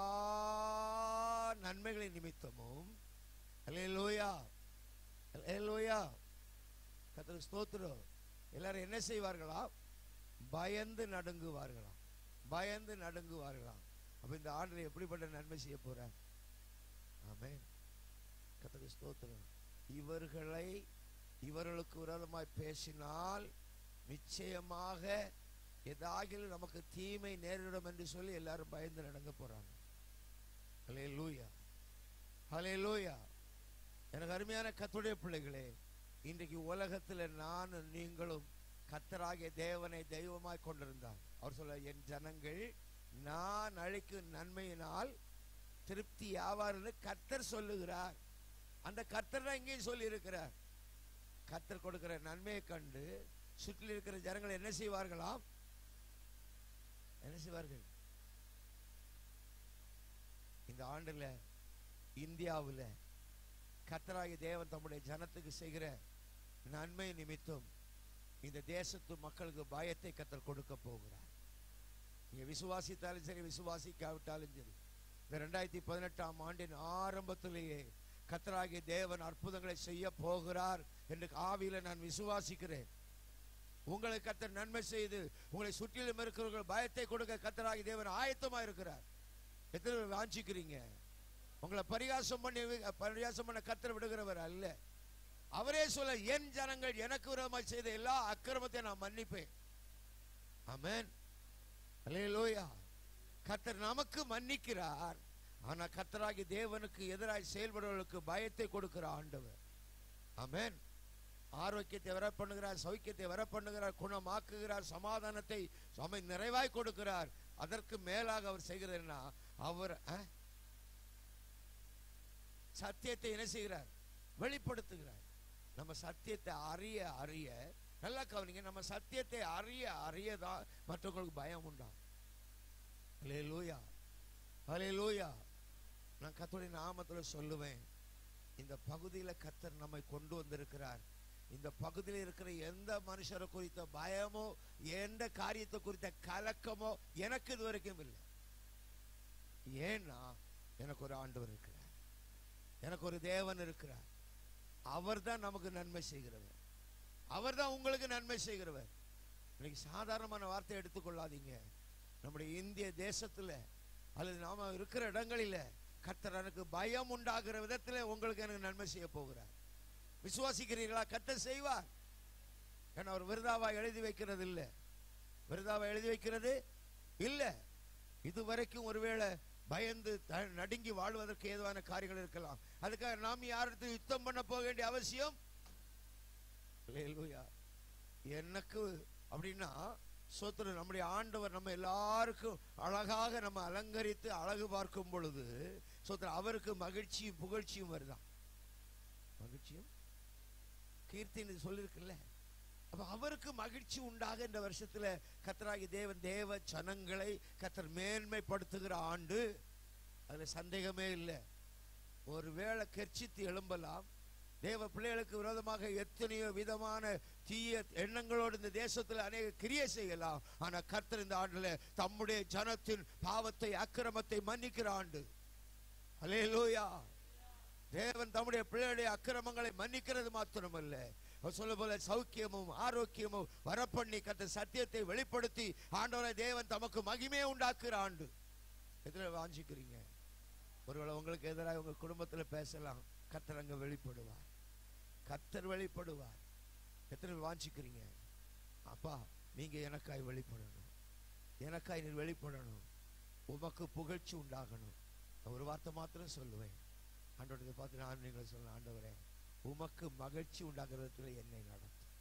நன்மைகளின் நிமித்தமும் அல்லேலூயா அல்லேலூயா கர்த்தருக்கு ஸ்தோத்திரம் எல்லாரும் என்ன செய்வார்களா பயந்து நடுங்குவார்களாம் பயந்து நடுங்குவார்களாம் அப்ப இந்த ஆண்டு எப்படிப்பட்ட நன்மை செய்ய போறார் ஆமென் கர்த்தருக்கு ஸ்தோத்திரம் இவர்களை இவர்களுக்கு விரோதமாய் பேசினால் நிச்சயமாக ஏதாகிலும் நமக்கு தீமை நேரிடும் என்று சொல்லி எல்லாரும் பயந்து நடங்க போறாங்க ஹலே லூயா ஹலே லூயா எனக்கு அருமையான கத்துடைய பிள்ளைகளே இன்றைக்கு உலகத்தில் நானும் நீங்களும் கத்தராகிய தேவனை தெய்வமாய் கொண்டிருந்தார் அவர் சொல்ல என் ஜனங்கள் நான் அழைக்கும் நன்மையினால் திருப்தி ஆவார்னு கத்தர் சொல்லுகிறார் அந்த கத்தர் தான் இங்கேயும் சொல்லி இருக்கிறார் கத்தர் கொடுக்கிற நன்மையை கண்டு சுற்றில் இருக்கிற ஜனங்கள் என்ன செய்வார்களாம் என்ன செய்வார்கள் இந்த ஆண்டுல இந்தியாவுல கத்தராகி தேவன் தம்முடைய ஜனத்துக்கு செய்கிற நன்மை நிமித்தம் இந்த தேசத்து மக்களுக்கு பயத்தை கத்தர் கொடுக்க போகிறார் நீங்க விசுவாசித்தாலும் சரி விசுவாசிக்காவிட்டாலும் சரி இந்த ரெண்டாயிரத்தி பதினெட்டாம் ஆண்டின் ஆரம்பத்திலேயே கத்தராகிய தேவன் அற்புதங்களை செய்ய போகிறார் என்று ஆவியில நான் விசுவாசிக்கிறேன் உங்களுக்கு கத்தர் நன்மை செய்து உங்களை சுற்றிலும் இருக்கிறவர்கள் பயத்தை கொடுக்க கத்தராகி தேவன் ஆயத்தமா இருக்கிறார் எத்தனை பேர் வாஞ்சிக்கிறீங்க உங்களை பரிகாசம் பண்ணி பரிகாசம் பண்ண கத்தர் விடுகிறவர் அல்ல அவரே சொல்ல என் ஜனங்கள் எனக்கு விரோதமாய் செய்த எல்லா அக்கிரமத்தையும் நான் மன்னிப்பேன் ஆமென் அல்லேலூயா கத்தர் நமக்கு மன்னிக்கிறார் ஆனா கத்தராகி தேவனுக்கு எதிராய் செயல்படுவர்களுக்கு பயத்தை கொடுக்கிற ஆண்டவர் ஆமென் ஆரோக்கியத்தை வர பண்ணுகிறார் சௌக்கியத்தை வர பண்ணுகிறார் குணமாக்குகிறார் சமாதானத்தை சுமை நிறைவாய் கொடுக்கிறார் அதற்கு மேலாக அவர் செய்கிறது என்ன அவர் அஹ், சத்தியத்தை என்ன செய்கிறார் வெளிப்படுத்துகிறார் நம்ம சத்தியத்தை அறிய அறிய நல்லா கவனிங்க நம்ம சத்தியத்தை அறிய அறியதான் மற்றவங்களுக்கு பயம் உண்டா அலே லூயா அலே லூயா நான் கத்தோடைய நாமத்துல சொல்லுவேன் இந்த பகுதியில கத்தர் நம்மை கொண்டு வந்திருக்கிறார் இந்த பகுதியில் இருக்கிற எந்த மனுஷரை குறித்த பயமோ எந்த காரியத்தை குறித்த கலக்கமோ எனக்கு இது வரைக்கும் இல்லை ஏன்னா எனக்கு ஒரு ஆண்டவர் இருக்கிறார் எனக்கு ஒரு தேவன் இருக்கிறார் அவர்தான் நமக்கு நன்மை செய்கிறவர் அவர்தான் உங்களுக்கு நன்மை செய்கிறவர் இன்னைக்கு சாதாரணமான வார்த்தை எடுத்துக்கொள்ளாதீங்க நம்முடைய இந்திய தேசத்துல அல்லது நாம இருக்கிற இடங்களில கர்த்தர் எனக்கு பயம் உண்டாகிற விதத்துல உங்களுக்கு எனக்கு நன்மை செய்ய போகிறார் விசுவாசிக்கிறீர்களா கர்த்தர் செய்வார் ஏன்னா அவர் விருதாவா எழுதி வைக்கிறது இல்ல விருதாவா எழுதி வைக்கிறது இல்ல இதுவரைக்கும் ஒருவேளை பயந்து த- நடுங்கி வாழ்வதற்கு ஏதுவான காரியங்கள் இருக்கலாம் அதுக்காக நாம் யாருக்கு யுத்தம் பண்ண போக வேண்டிய அவசியம் அல்லேலூயா எனக்கு அப்படின்னா சோத்திரம் நம்முடைய ஆண்டவர் நம்ம எல்லாருக்கும் அழகாக நம்ம அலங்கரித்து அழகு பார்க்கும் பொழுது சோத்திரம் அவருக்கு மகிழ்ச்சியும் புகழ்ச்சியும் வருதான் மகிழ்ச்சியும் கீர்த்தின்னு சொல்லியிருக்குல்ல அப்ப அவருக்கு மகிழ்ச்சி உண்டாக இந்த வருஷத்துல கத்தராகி தேவன் தேவ ஜனங்களை கத்தர் மேன்மைப்படுத்துகிற ஆண்டு அதுல சந்தேகமே இல்லை ஒருவேளை கெர்ச்சித்து எழும்பலாம் தேவ பிள்ளைகளுக்கு விரோதமாக எத்தனையோ விதமான தீய எண்ணங்களோடு இந்த தேசத்தில் அநேக கிரியை செய்யலாம் ஆனா கர்த்தர் இந்த ஆண்டுல தம்முடைய ஜனத்தின் பாவத்தை அக்கிரமத்தை மன்னிக்கிற ஆண்டு அல்லேலூயா தேவன் தம்முடைய பிள்ளைகளுடைய அக்கிரமங்களை மன்னிக்கிறது மாத்திரமல்ல அவர் சொல்ல போல சௌக்கியமும் ஆரோக்கியமும் வரப்பண்ணி கத்த சத்தியத்தை வெளிப்படுத்தி ஆண்டவரை தேவன் தமக்கு மகிமையை உண்டாக்குற ஆண்டு எதுல வாஞ்சிக்கிறீங்க ஒருவேளை உங்களுக்கு எதிராக உங்க குடும்பத்துல பேசலாம் கர்த்தர் அங்க வெளிப்படுவார் கர்த்தர் வெளிப்படுவார் எத்தனை பேர் வாஞ்சிக்கிறீங்க அப்பா நீங்க எனக்காய் வெளிப்படணும் எனக்காய் நீர் வெளிப்படணும் உமக்கு புகழ்ச்சி உண்டாகணும் நான் ஒரு வார்த்தை மாத்திரம் சொல்லுவேன் ஆண்டவரத்தை பார்த்து நான் நீங்களை சொல்ல ஆண்டவரே உமக்கு மகிழ்ச்சி உண்டாகிறதுல என்னை நடத்தும்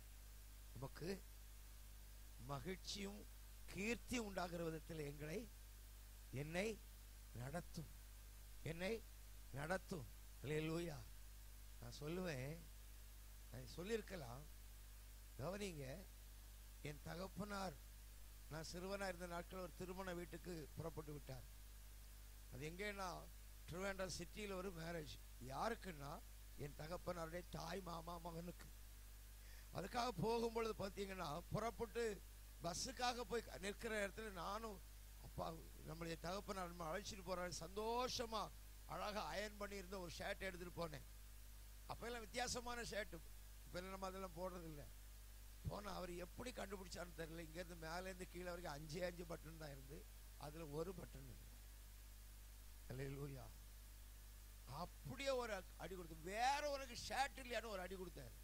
உமக்கு மகிழ்ச்சியும் கீர்த்தி உண்டாகிற விதத்தில் எங்களை என்னை நடத்தும் என்னை நடத்தும் அல்லேலூயா நான் சொல்லுவேன் நான் சொல்லியிருக்கலாம் கவனிங்க என் தகப்பனார் நான் சிறுவனா இருந்த நாட்கள் ஒரு திருமண வீட்டுக்கு புறப்பட்டு விட்டார் அது எங்கேன்னா ட்ரிவேண்டர் சிட்டியில் ஒரு மேரேஜ் யாருக்குன்னா என் தகப்பனாருடைய தாய் மாமா மகனுக்கு அதுக்காக போகும்பொழுது பார்த்தீங்கன்னா புறப்பட்டு பஸ்ஸுக்காக போய் நிற்கிற இடத்துல நானும் அப்பா நம்முடைய தகப்பனார் நம்ம அழைச்சிட்டு போறாரு சந்தோஷமா அழகா அயன் பண்ணியிருந்த ஒரு ஷர்ட் எடுத்துட்டு போனேன் அப்பெல்லாம் வித்தியாசமான ஷர்ட் இப்போ நம்ம அதெல்லாம் போடுறது இல்லை போனா அவர் எப்படி கண்டுபிடிச்சாருன்னு தெரியல இங்கேருந்து மேலேருந்து கீழே வரைக்கும் அஞ்சே அஞ்சு பட்டன் தான் இருந்து அதுல ஒரு பட்டன் இல்லை அல்லேலூயா அப்படியே ஒரு அடி கொடுத்து வேற உனக்கு ஷர்ட் இல்லையான்னு ஒரு அடி கொடுத்தாரு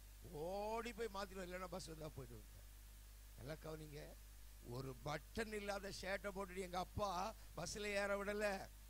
ஓடி போய் மாத்திடுவோம் இல்லைன்னா பஸ் வந்தா போயிட்டு விட்டார் நல்லா கவனிங்க ஒரு பட்டன் இல்லாத ஷர்ட்டை போட்டுட்டு எங்க அப்பா பஸ்ல ஏற விடல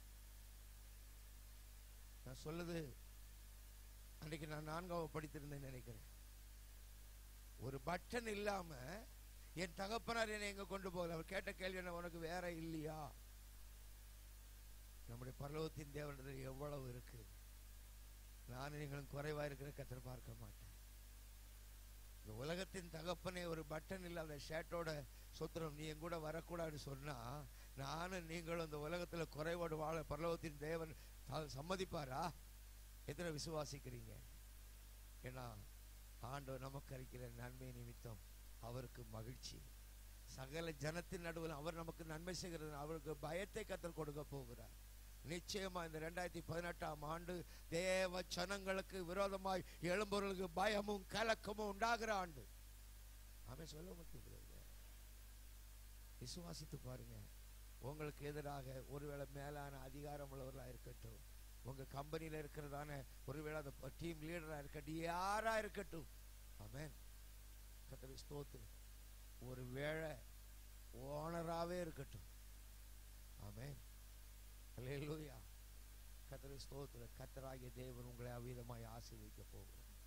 நான் சொல்லுது அன்னைக்கு நான் நான்காவது படித்திருந்தேன் நினைக்கிறேன் ஒரு பட்டன் இல்லாம என் தகப்பனார் என்னை எங்க கொண்டு போகல அவர் கேட்ட கேள்வி என்ன உனக்கு வேற இல்லையா நம்முடைய பரலோகத்தின் தேவனிடத்தில் எவ்வளவு இருக்கு நானும் நீங்களும் குறைவா இருக்கிற கத்தர் பார்க்க மாட்டேன் இந்த உலகத்தின் தகப்பனே ஒரு பட்டன் இல்லாத ஷர்ட்டோட சொத்திரம் நீ என் கூட வரக்கூடாதுன்னு சொன்னா நானும் நீங்களும் இந்த உலகத்துல குறைவோடு வாழ பரலோகத்தின் தேவன் த- சம்மதிப்பாரா எத்தனை விசுவாசிக்கிறீங்க ஏன்னா ஆண்டவர் நமக்கு அளிக்கிற நன்மை நிமித்தம் அவருக்கு மகிழ்ச்சி சகல ஜனத்தின் நடுவில் அவர் நமக்கு நன்மை செய்கிறது அவருக்கு பயத்தை கத்தர் கொடுக்க போகிறார் நிச்சயமா இந்த ரெண்டாயிரத்தி பதினெட்டாம் ஆண்டு தேவ ஜனங்களுக்கு விரோதமாய் எழும்பவர்களுக்கு பயமும் கலக்கமும் உண்டாகிற ஆண்டு ஆமே சொல்ல மாட்டேங்கிறது விசுவாசித்து பாருங்க உங்களுக்கு எதிராக ஒருவேளை மேலான அதிகாரம் உள்ளவர்களா இருக்கட்டும் உங்க கம்பெனியில இருக்கிறதான ஒருவேளை அந்த டீம் லீடரா இருக்கட்டும் யாரா இருக்கட்டும் ஆமென் கத்தரி ஸ்தோத்திரம் ஒருவேளை ஓனராவே இருக்கட்டும் ஆமென் அல்லேலூயா கத்தரி ஸ்தோத்திரம் கத்தராகிய தேவன் உங்களை அவ்விதமாய் ஆசீர்வதிக்க போகிறார்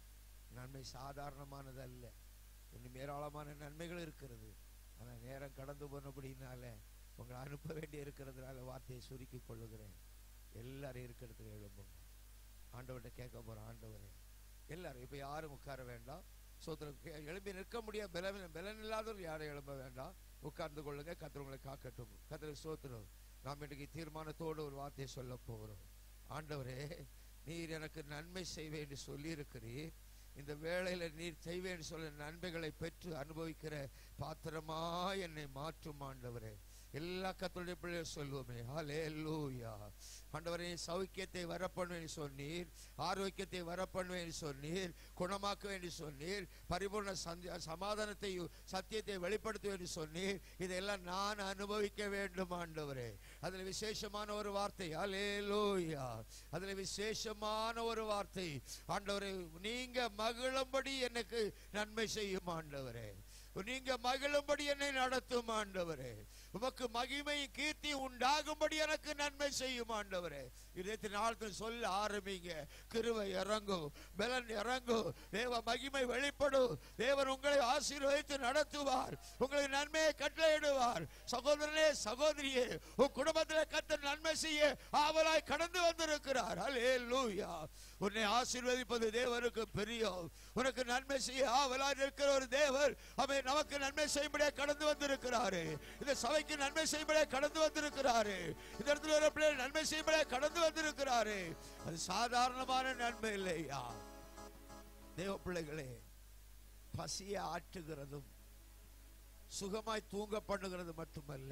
நன்மை சாதாரணமானது அல்ல இன்னும் ஏராளமான நன்மைகள் இருக்கிறது ஆனால் நேரம் கடந்து போனபடினால உங்களை அனுப்ப வேண்டி இருக்கிறதுனால வார்த்தையை சுருக்கி கொள்ளுகிறேன் எல்லாரும் இருக்கிறதுக்கு எழும்புங்க ஆண்டவர்கிட்ட கேட்க போறோம் ஆண்டவரே எல்லாரும் இப்போ யாரும் உட்கார வேண்டாம் சோத்திரம் கே- எழும்பி நிற்க முடியாது பலன் பலன் இல்லாதவர்கள் யாரும் எழும்ப வேண்டாம் உட்கார்ந்து கொள்ளுங்க கத்தர் உங்களை காக்கட்டும் கத்தர் சோத்திரம் நாம் இன்றைக்கு தீர்மானத்தோடு ஒரு வார்த்தையை சொல்ல போகிறோம் ஆண்டவரே நீர் எனக்கு நன்மை செய்வேன் என்று சொல்லியிருக்கிறீர் இந்த வேளையில நீர் செய்வேன் சொல்ல நன்மைகளை பெற்று அனுபவிக்கிற பாத்திரமா என்னை மாற்றும் ஆண்டவரே எல்லா கத்தருடைய பிள்ளைகள் சொல்லுவோமே ஹalleluya ஆண்டவரே சௌக்கியத்தை வரப்பண்ணுவேன் சொன்னீர் ஆரோக்கியத்தை வரப்பண்ணுவேன் சொன்னீர் குணமாக்குவேன் என்று சொன்னீர் பரிபூர்ண சந்தி- சமாதானத்தை சத்தியத்தை வெளிப்படுத்துவேன் என்று சொன்னீர் இதெல்லாம் நான் அனுபவிக்க வேண்டும் ஆண்டவரே அதுல விசேஷமான ஒரு வார்த்தை ஹalleluya அதுல விசேஷமான ஒரு வார்த்தை ஆண்டவரே நீங்க மகிழும்படி எனக்கு நன்மை செய்யும் ஆண்டவரே நீங்க மகிழும்படி என்னை நடத்தும் ஆண்டவரே உமக்கு மகிமை கீர்த்தி உண்டாகும்படி எனக்கு நன்மை செய்யும் ஆண்டவரே இதற்கு நாளுக்கு சொல்ல ஆரம்பிங்க கிருவை இறங்கும் பலன் இறங்கும் தேவ மகிமை வெளிப்படும் தேவன் உங்களை ஆசீர்வதித்து நடத்துவார் உங்களுக்கு நன்மையை கட்டளையிடுவார் சகோதரனே சகோதரியே உன் குடும்பத்தில் கத்த நன்மை செய்ய ஆவலாய் கடந்து வந்திருக்கிறார் அல்லேலூயா உன்னை ஆசீர்வதிப்பது தேவனுக்கு பிரியம் உனக்கு நன்மை செய்ய ஆவலாய் இருக்கிற ஒரு தேவர் அவன் நமக்கு நன்மை செய்யும்படியா கடந்து வந்திருக்கிறாரு இந்த சபைக்கு நன்மை செய்யும்படியா கடந்து வந்திருக்கிறாரு இந்த இடத்துல ஒரு பிள்ளை நன்மை செய்யும்படியா கடந்து வந்திருக்கிறாரு அது சாதாரணமான நன்மை இல்லையா தேவ பிள்ளைகளே பசியை ஆற்றுகிறதும் சுகமாய் தூங்க பண்ணுகிறது மட்டுமல்ல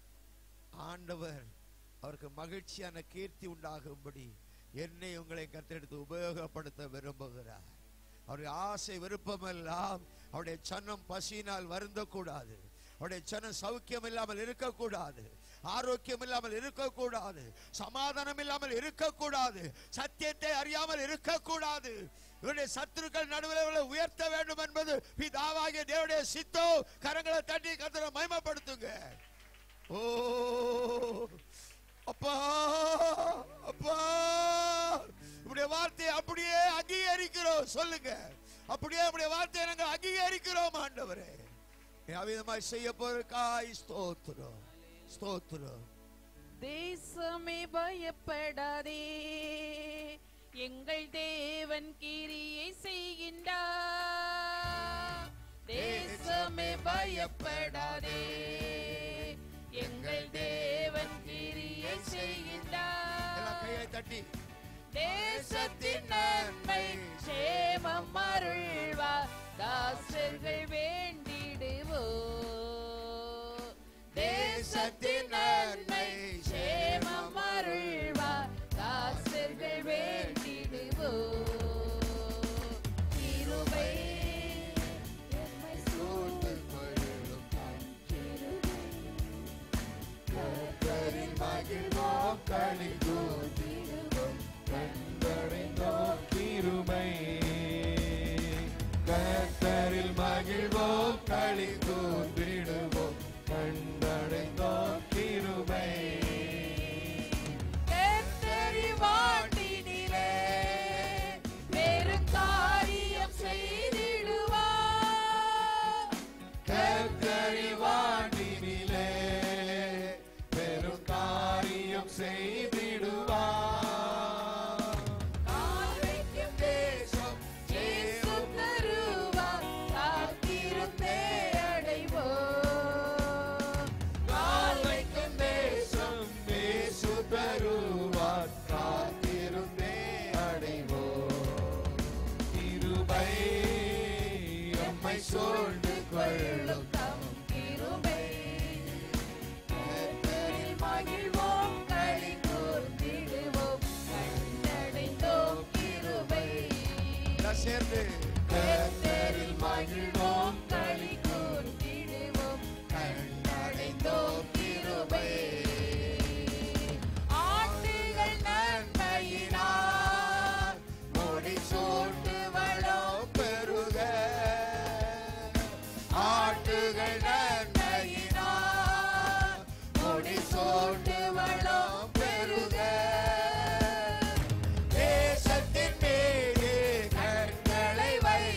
ஆண்டவர் அவருக்கு மகிழ்ச்சியான கீர்த்தி உண்டாகும்படி என்னை உங்களை கத்தெடுத்து உபயோகப்படுத்த விரும்புகிறார் அவருடைய ஆசை விருப்பமெல்லாம் அவருடைய சன்னம் பசியினால் வருந்தக்கூடாது அவருடைய சனம் சௌக்கியம் இல்லாமல் இருக்கக்கூடாது ஆரோக்கியம் இல்லாமல் இருக்கக்கூடாது சமாதானம் இல்லாமல் இருக்கக்கூடாது சத்தியத்தை அறியாமல் இருக்கக்கூடாது இவருடைய சத்துருக்கள் நடுவில் இவர்களை உயர்த்த வேண்டும் என்பது பிதாவாகிய தேவனுடைய சித்தோ கரங்களை தட்டி கத்தரை மகிமைப்படுத்துங்க ஓ அப்பா அப்பா இப்படிய வார்த்தையை அப்படியே அங்கீகரிக்கிறோம் சொல்லுங்க அப்படியே இப்படிய வார்த்தையை நாங்க அங்கீகரிக்கிறோம் ஆண்டவரே அவிதமாய் செய்ய போறக்காய் ஸ்தோத்திரம் ஸ்தோத்திரம் தேசமே பயப்படாதே எங்கள் தேவன் கிரியை செய்கின்றார் தேசமே பயப்படாதே எங்கள் தேவன் கிரியை எல்லாம் செய்கின்றார் கையை தட்டி தேசத்தின் நன்மை சேமம் அருள்வார் தாசர்கள் வேண்டிடுவோ தேசத்தின் நன்மை சேமம் அருள்வார் தாசர்கள் வேண்டிடுவோ கிருபை எம்மை சூழ்ந்து கொள்ளும் கர்த்தரில் மகிழ்வோம் களி கூர்ந்திடுவோம் கண்டடைந்தோம் கிருபை கர்த்தரில் மகிழ்வோம் களி கூர்ந்திடுவோம் கண்டடைந்தோம் கிருபை கர்த்தரி வாட்டினிலே பெருங்காரியம் செய்திடுவார் கர்த்தரி வாண்டினிலே பெரும் காரியம் செய்திடுவார் காலைக்கும் தேசம் இயேசு தருவார் காத்திருந்தே அடைவோம் காலைக்கும் தேசம் இயேசு தருவார் காத்திருந்தே அடைவோம் கிருபை எம்மை சூழ்ந்து கொள்ளும் தம் கிருபை கர்த்தரில் மகிழ்வோம் களி கூர்ந்திடுவோம் கண்டடைந்தோம் கிருபை எல்லாம் சேர்ந்து கர்த்தரில் மகிழ்வோம் களி கூர்ந்திடுவோம் கண்டடைந்தோம் கிருபை ஆண்டுகள் நன்மையினால் மோடி சூழ்ந்து வளம் பெருக ஆட்டுகள் நன்மையினால் மோடி சூழ்ந்து வளம் பெருக தேசத்தின் மீது கண்களை வை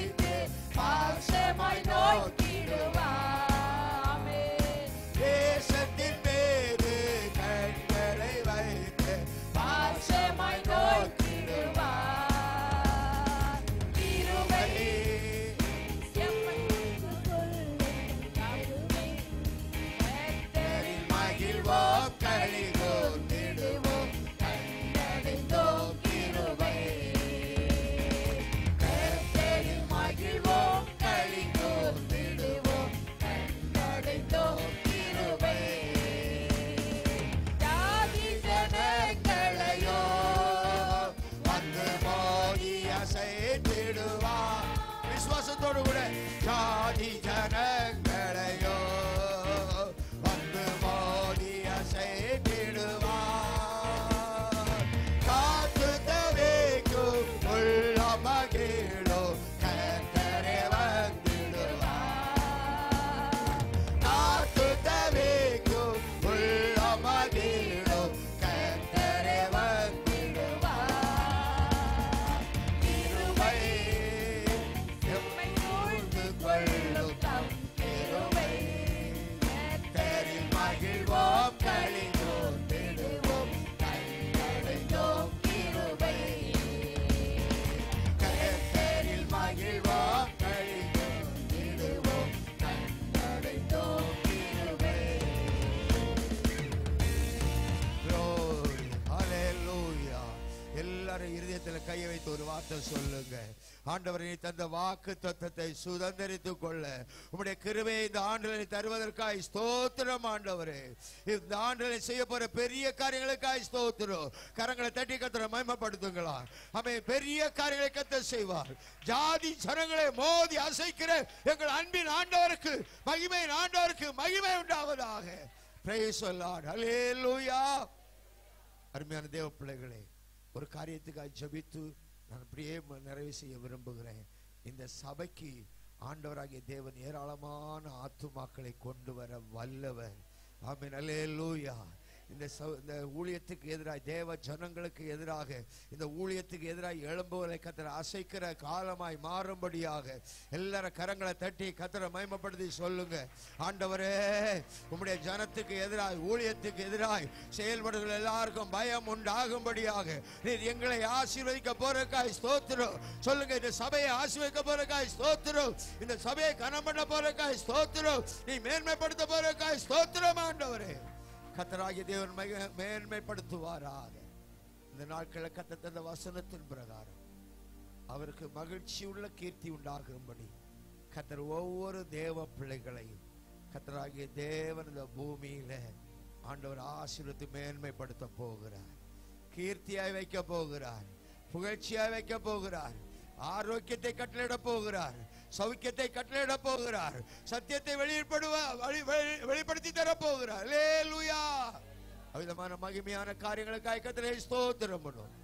வைத்து ஒரு வார்த்தை சொல்லுங்க ஆண்டவரை நீ தந்த வாக்கு தத்தத்தை சுதந்திரித்துக் கொள்ள உம்முடைய கிருபையை இந்த ஆண்டுகளை தருவதற்காய் ஸ்தோத்திரம் ஆண்டவரே இந்த ஆண்டுகளை செய்ய போற பெரிய காரியங்களுக்காய் ஸ்தோத்திரம் கரங்களை தட்டி கத்திர மயமப்படுத்துங்களா அவை பெரிய காரியங்களை கத்த செய்வார் ஜாதி ஜனங்களை மோதி அசைக்கிற எங்கள் அன்பின் ஆண்டவருக்கு மகிமையின் ஆண்டவருக்கு மகிமை உண்டாவதாக Praise the Lord. Hallelujah. அருமையான தேவ பிள்ளைகளே ஒரு காரியத்துக்காக ஜெபித்து நான் அப்படியே ம- நிறைவு செய்ய விரும்புகிறேன் இந்த சபைக்கு ஆண்டவராகிய தேவன் ஏராளமான ஆத்துமாக்களை கொண்டு வர வல்லவர் ஆமென் அல்லேலூயா இந்த ச- இந்த ஊழியத்துக்கு எதிராக தேவ ஜனங்களுக்கு எதிராக இந்த ஊழியத்துக்கு எதிராக எழும்புவதை கத்தரை அசைக்கிற காலமாய் மாறும்படியாக எல்லாரும் கரங்களை தட்டி கத்தரை மயமப்படுத்தி சொல்லுங்க ஆண்டவரே உம்முடைய ஜனத்துக்கு எதிராக ஊழியத்துக்கு எதிராக செயல்படுகிற எல்லாருக்கும் பயம் உண்டாகும்படியாக நீர் எங்களை ஆசீர்வதிக்க போறக்காய் ஸ்தோத்திரம் சொல்லுங்க இந்த சபையை ஆசீர்வதிக்க போறக்காய் ஸ்தோத்திரம் இந்த சபையை கனம் பண்ண போறக்காய் ஸ்தோத்திரம் நீ மேன்மைப்படுத்த போறக்காய் ஸ்தோத்திரம் ஆண்டவரே கத்தராகிய தேவன் மிக மேன்மைப்படுத்துவாராக இந்த நாட்களை கத்த தந்த வசனத்தின் பிரகாரம் அவருக்கு மகிழ்ச்சி உள்ள கீர்த்தி உண்டாகும்படி கத்தர் ஒவ்வொரு தேவ பிள்ளைகளையும் கத்தராகிய தேவன் இந்த பூமியில ஆண்டவர் ஆசீர்வத்து மேன்மைப்படுத்த போகிறார் கீர்த்தியாய் வைக்க போகிறார் புகழ்ச்சியாய் வைக்க போகிறார் ஆரோக்கியத்தை கட்டளையிட போகிறார் சௌக்கியத்தை கட்டளையிட போகிறார் சத்தியத்தை வெளிப்படுவ வெளி- வெளி- வெளிப்படுத்தி தர போகிறார் அல்லேலூயா அவ்விதமான மகிமையான காரியங்களுக்காய் கத்தரை ஸ்தோத்திரம் பண்ணும்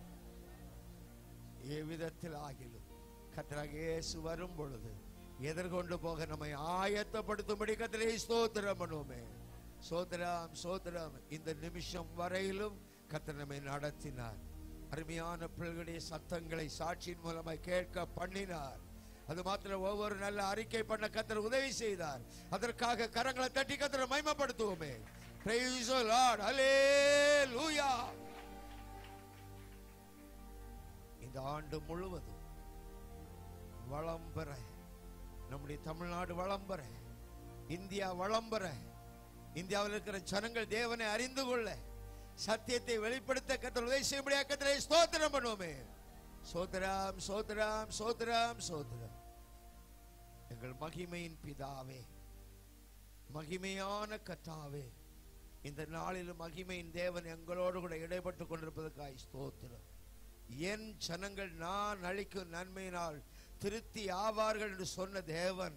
எவ்விதத்தில் ஆகிலும் கத்தராக இயேசு வரும் பொழுது எதிர்கொண்டு போக நம்மை ஆயத்தப்படுத்தும்படி கத்தரை ஸ்தோத்திரம் பண்ணுவோமே சோதரம் சோதரம் இந்த நிமிஷம் வரையிலும் கத்தர் நம்மை நடத்தினார் அருமையான பிள்ளைகளுடைய சத்தங்களை சாட்சியின் மூலமாய் கேட்க பண்ணினார் அது மாத்திரம் ஒவ்வொரு நல்ல அறிக்கை பண்ண கத்தர் உதவி செய்தார் அதற்காக கரங்களை தட்டி கத்தரை மைமப்படுத்துவோமே Praise the Lord. Hallelujah. இந்த ஆண்டு முழுவதும் வளம் பெற நம்முடைய தமிழ்நாடு வளம் பெற இந்தியா வளம் பெற இந்தியாவில் இருக்கிற ஜனங்கள் தேவனை அறிந்து கொள்ள சத்தியத்தை வெளிப்படுத்த கத்தர் உதவி செய்யும்படியாக கத்தரை ஸ்தோத்திரம் பண்ணுவோமே சோதராம் சோதராம் சோதராம் சோதரம் எங்கள் மகிமையின் பிதாவே மகிமையான கத்தாவே இந்த நாளிலும் மகிமையின் தேவன் எங்களோடு கூட இடைப்பட்டு கொண்டிருப்பதற்காய் ஸ்தோத்திரம் என் ஜனங்கள் நான் அளிக்கும் நன்மையினால் திருப்தி ஆவார்கள் என்று சொன்ன தேவன்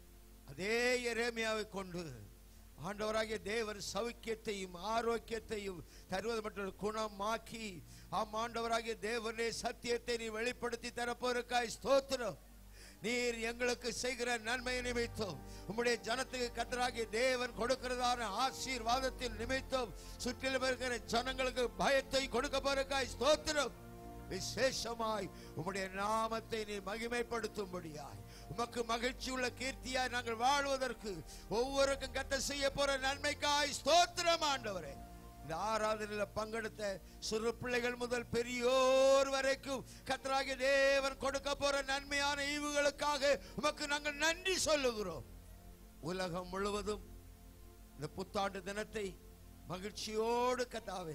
அதே எரேமியாவை கொண்டு ஆண்டவராகிய தேவன் சௌக்கியத்தையும் ஆரோக்கியத்தையும் தருவது மட்டும் குணமாக்கி ஆம் ஆண்டவராகிய தேவனே சத்தியத்தை நீ வெளிப்படுத்தி தரப்போருக்காய் ஸ்தோத்திரம் நீர் எங்களுக்கு செய்கிற நன்மை நிமித்தம் உம்முடைய ஜனத்துக்கு கத்தராகிய தேவன் கொடுக்கிறதான ஆசீர்வாதத்தின் நிமித்தம் சுற்றிலும் இருக்கிற ஜனங்களுக்கு பயத்தை கொடுக்க போறக்காய் ஸ்தோத்திரம் விசேஷமாய் உம்முடைய நாமத்தை நீ மகிமைப்படுத்தும்படியாய் உமக்கு மகிழ்ச்சி உள்ள கீர்த்தியாய் நாங்கள் வாழ்வதற்கு ஒவ்வொருக்கும் கத்த செய்ய போற நன்மைக்காய் ஸ்தோத்திரம் ஆண்டவரே இந்த ஆராதனையில் பங்கெடுத்த சிறு பிள்ளைகள் முதல் பெரியோர் வரைக்கும் கத்தராகிய தேவன் கொடுக்க போற நன்மையான ஈவுகளுக்காக உமக்கு நாங்கள் நன்றி சொல்லுகிறோம் உலகம் முழுவதும் இந்த புத்தாண்டு தினத்தை மகிழ்ச்சியோடு கத்தாவே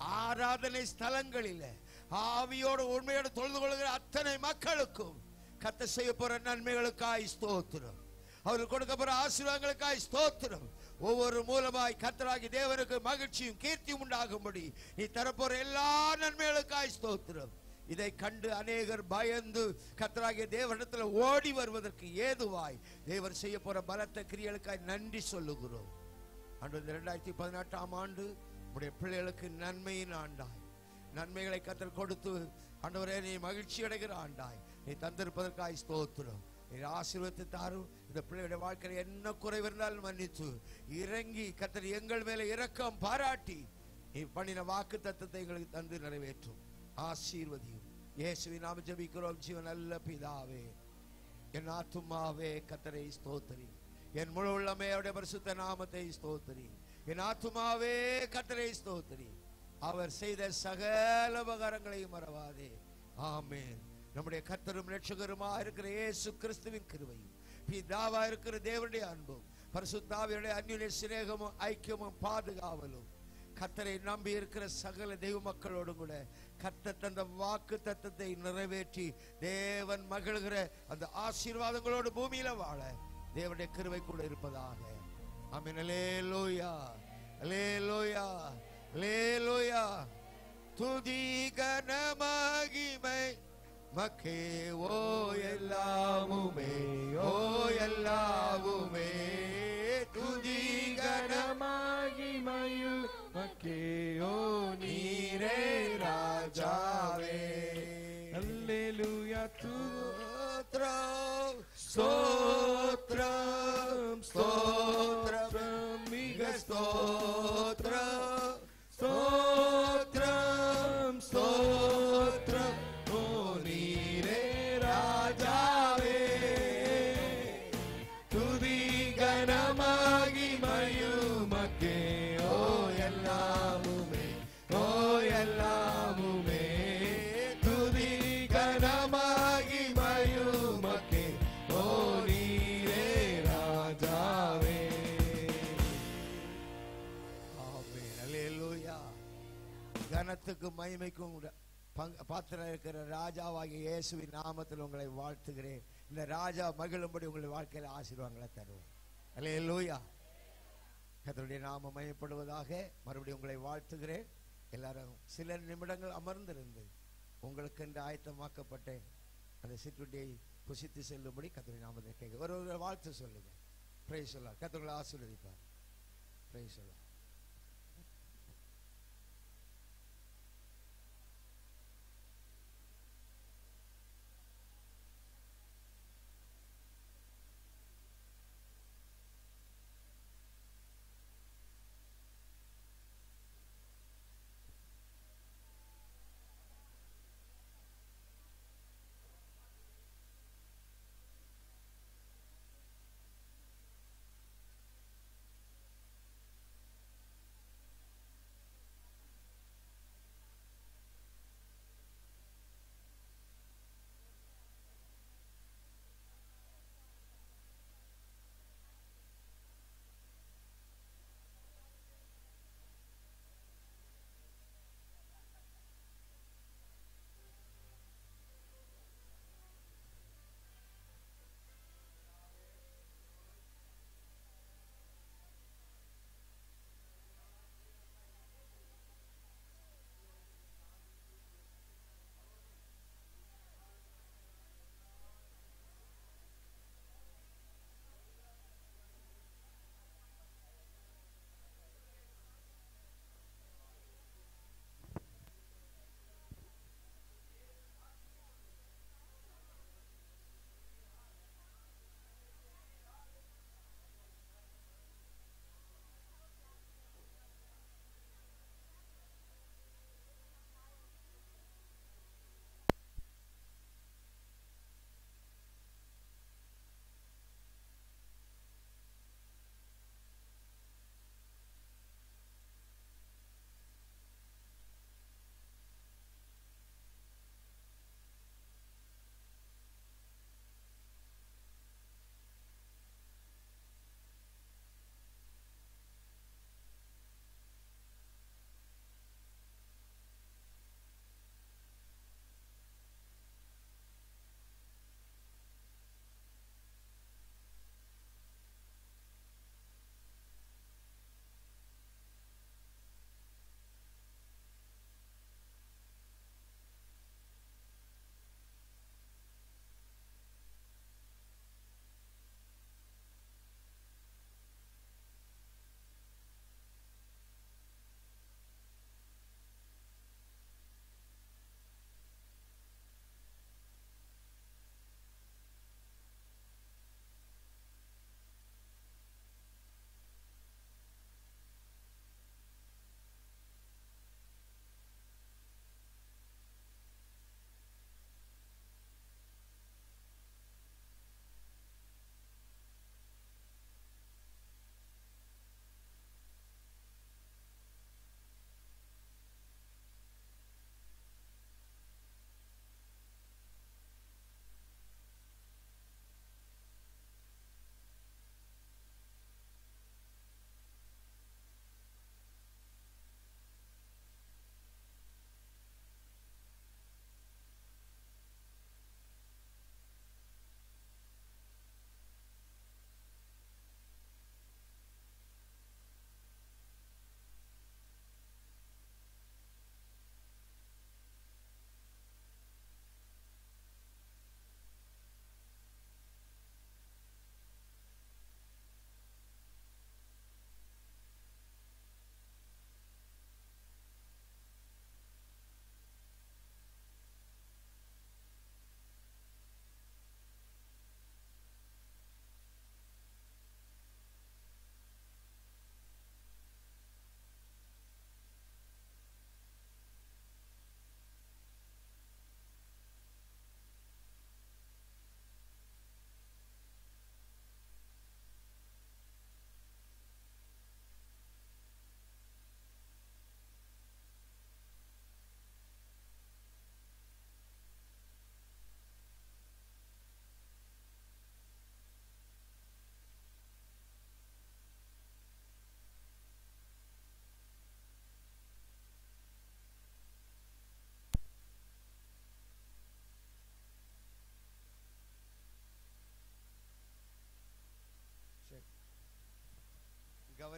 ஆராதனை ஸ்தலங்களில் ஆவியோடு உண்மையோடு தொழுது கொள்கிற அத்தனை மக்களுக்கும் கத்த செய்ய போற நன்மைகளுக்காய் ஸ்தோத்திரம் அவர் கொடுக்க போற ஆசீர்வாதங்களுக்காய் ஸ்தோத்திரம் ஒவ்வொரு மூலமாய் கத்தராகி தேவனுக்கு மகிழ்ச்சியும் கீர்த்தியும் உண்டாகும்படி நீ தரப்போற எல்லா நன்மைகளுக்காய் ஸ்தோத்திரம் இதை கண்டு அநேகர் பயந்து கத்தராகிய தேவனிடத்துல ஓடி வருவதற்கு ஏதுவாய் தேவன் செய்ய போற பலத்த கிரியலுக்காய் நன்றி சொல்லுகிறோம் ஆண்டு இந்த ரெண்டாயிரத்தி பதினெட்டாம் ஆண்டு உடைய பிள்ளைகளுக்கு நன்மையின் ஆண்டாய் நன்மைகளை கத்தர் கொடுத்து ஆண்டவரே நீ மகிழ்ச்சி அடைகிற ஆண்டாய் நீ தந்திருப்பதற்காய் ஸ்தோத்திரம் நீ ஆசீர்வத்தை தாரும் இந்த பிள்ளைகளுடைய வாழ்க்கையில் என்ன குறைவு இருந்தாலும் மன்னித்து இறங்கி கத்தர் எங்கள் மேல இரக்கம் பாராட்டி நீ பண்ணின வாக்கு தத்தத்தை எங்களுக்கு தந்து நிறைவேற்றும் ஆசீர்வதியும் இயேசுவின் நாம ஜெபிக்கிறோம் ஜீவன் நல்ல பிதாவே என் ஆத்துமாவே கத்தரை ஸ்தோத்திரி என் முழு உள்ளமே அவருடைய பரிசுத்த நாமத்தை ஸ்தோத்திரி என் ஆத்துமாவே கத்தரை ஸ்தோத்திரி அவர் செய்த சகல உபகாரங்களையும் மறவாதே ஆமென் நம்முடைய கத்தரும் ரட்சகருமா இருக்கிற இயேசு கிறிஸ்துவின் கிருபையும் பிதாவா இருக்கிற தேவனுடைய அன்பும் பரிசுத்தாவியுடைய அந்யுடைய சிநேகமும் ஐக்கியமும் பாதுகாவலும் கத்தரை நம்பி இருக்கிற சகல தெய்வ மக்களோடும் கூட கத்த தந்த வாக்கு தத்தத்தை நிறைவேற்றி தேவன் மகிழ்கிற அந்த ஆசீர்வாதங்களோடு பூமியில வாழ தேவனுடைய கிருபை கூட இருப்பதாக ஆமென் அல்லேலூயா அல்லேலூயா அல்லேலூயா துதி கன மகிமை மக்கே ஓ எல்லாமுமே ஓ எல்லாவுமே துதி கன மகிமையில் மக்கேயோ நீரே ராஜாவே அல்லேலூயா ஸ்தோத்ரம் ஸ்தோத்ரம் ஸ்தோத்ரம் மிக ஸ்தோத்ரம் ஸ்தோத்ரம் ஸ்தோத்ரம் ஓ நீரே ராஜாவே துதி கனமாகி மயுமக்கே ஓ எல்லாமுமே ஓ எல்லாமுமே துதி கனமாகி மயுமக்கே ஓ நீரே ராஜாவே ஆமென் அல்லேலூயா கனத்துக்கும் மகிமைக்கும் உட- பங்கு- பாத்திரம் இருக்கிற ராஜாவாகிய இயேசுவின் நாமத்தில் உங்களை வாழ்த்துகிறேன் இந்த ராஜா மகிழும்படி உங்கள் வாழ்க்கையில் ஆசீர்வாதங்களை தருவோம் அல்லேலூயா கர்த்தருடைய நாமம் மயப்படுவதாக மறுபடியும் உங்களை வாழ்த்துகிறேன் எல்லாரும் சில நிமிடங்கள் அமர்ந்திருந்து உங்களுக்கு என்று ஆயத்தமாக்கப்பட்ட அந்த சிற்றுண்டியை புசித்து செல்லும்படி கர்த்தருடைய நாமத்தை கேட்க ஒரு ஒரு வாழ்த்து சொல்லுங்க பிரைஸ் சொல்லலாம் கர்த்தர்களை ஆசீர்வதிப்பார் பிரைஸ் சொல்லலாம்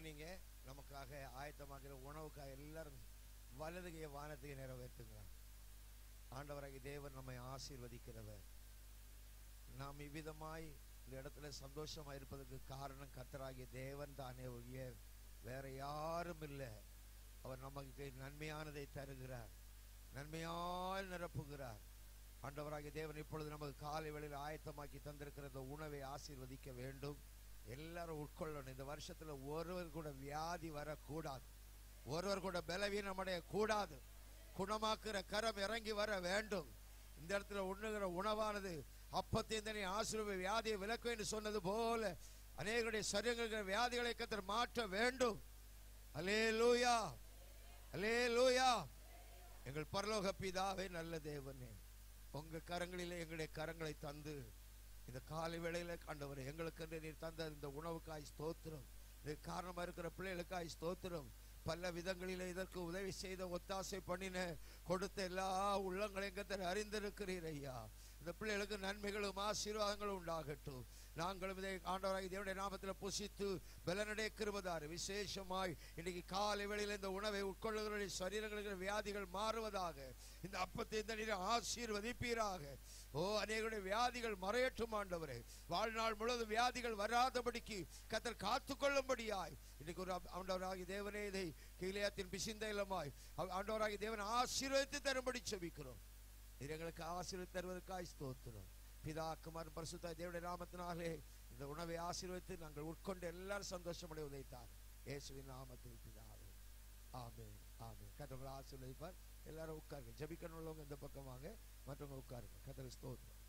கவனிங்க நமக்காக ஆயத்தமாகிற உணவுக்காக எல்லாரும் வலதுகைய வானத்தை நிறைவேற்றுகிறார் ஆண்டவராகி தேவன் நம்மை ஆசீர்வதிக்கிறவர் நாம் இவ்விதமாய் இந்த இடத்துல சந்தோஷமா இருப்பதற்கு காரணம் கத்தராகிய தேவன் தானே ஒழிய வேற யாரும் இல்லை அவர் நமக்கு நன்மையானதை தருகிறார் நன்மையால் நிரப்புகிறார் ஆண்டவராகிய தேவன் இப்பொழுது நமக்கு காலை வேளையில் ஆயத்தமாக்கி தந்திருக்கிற இந்த உணவை ஆசீர்வதிக்க வேண்டும் எல்லாரும் உட்கொள்ளணும் இந்த வருஷத்துல ஒருவர் கூட வியாதி வரக்கூடாது ஒருவர் கூட பலவீனம் அடைய கூடாது குணமாக்குற கரம் இறங்கி வர வேண்டும் இந்த இடத்துல உண்ணுகிற உணவானது அப்பத்தின் ஆசிர்வ வியாதியை விலக்கும் என்று சொன்னது போல அநேகருடைய சரீரங்கள் வியாதிகளை கத்தர் மாற்ற வேண்டும் அலே லூயா அலே லூயா எங்கள் பரலோக பிதாவே நல்ல தேவனே உங்க கரங்களிலே எங்களுடைய கரங்களை தந்து இந்த காலை வேளையில ஆண்டவரே எங்களுக்கு நீர் தந்த இந்த உணவுக்காய் ஸ்தோத்திரம் இது காரணமா இருக்கிற பிள்ளைகளுக்காய் ஸ்தோத்திரம் பல விதங்களிலே இதற்கு உதவி செய்த ஒத்தாசை பண்ணின கொடுத்த எல்லா உள்ளங்களையும் கத்தர் அறிந்திருக்கிறீர் ஐயா இந்த பிள்ளைகளுக்கு நன்மைகளும் ஆசீர்வாதங்களும் உண்டாகட்டும் நாங்களும் இதை ஆண்டவராகி தேவனுடைய நாமத்தில் புசித்து பலனடைய கிருபதாரு விசேஷமாய் இன்னைக்கு காலை வேளையில் இந்த உணவை உட்கொள்ளுகிற சரீரங்களுக்கு வியாதிகள் மாறுவதாக இந்த அப்பத்தை இந்த நீர் ஆசீர்வதிப்பீராக ஓ அநேகருடைய வியாதிகள் மறையட்டும் ஆண்டவரே வாழ்நாள் முழுவதும் வியாதிகள் வராதபடிக்கு கத்தர் காத்துக்கொள்ளும்படியாய் இன்னைக்கு ஒரு ஆண்டவராகி தேவனே இதை கீழையத்தின் பிசிந்த இல்லமாய் ஆண்டவராகி தேவன் ஆசீர்வதித்து தரும்படி செபிக்கிறோம் இது எங்களுக்கு ஆசீர்வதி தருவதற்காய் ஸ்தோத்திரம் பிதா குமார் பரிசுத்த தேவனுடைய நாமத்தினாலே இந்த உணவை ஆசீர்வதித்து நாங்கள் உட்கொண்டு எல்லாரும் சந்தோஷமடைய உதைத்தார் இயேசுவின் நாமத்தில் பிதாவே ஆமே ஆமே கத்தவங்களை ஆசீர்வதிப்பார் எல்லாரும் உட்காருங்க ஜபிக்கணும் உள்ளவங்க இந்த பக்கம் வாங்க மற்றவங்க உட்காருங்க கத்தல் ஸ்தோத்திரம்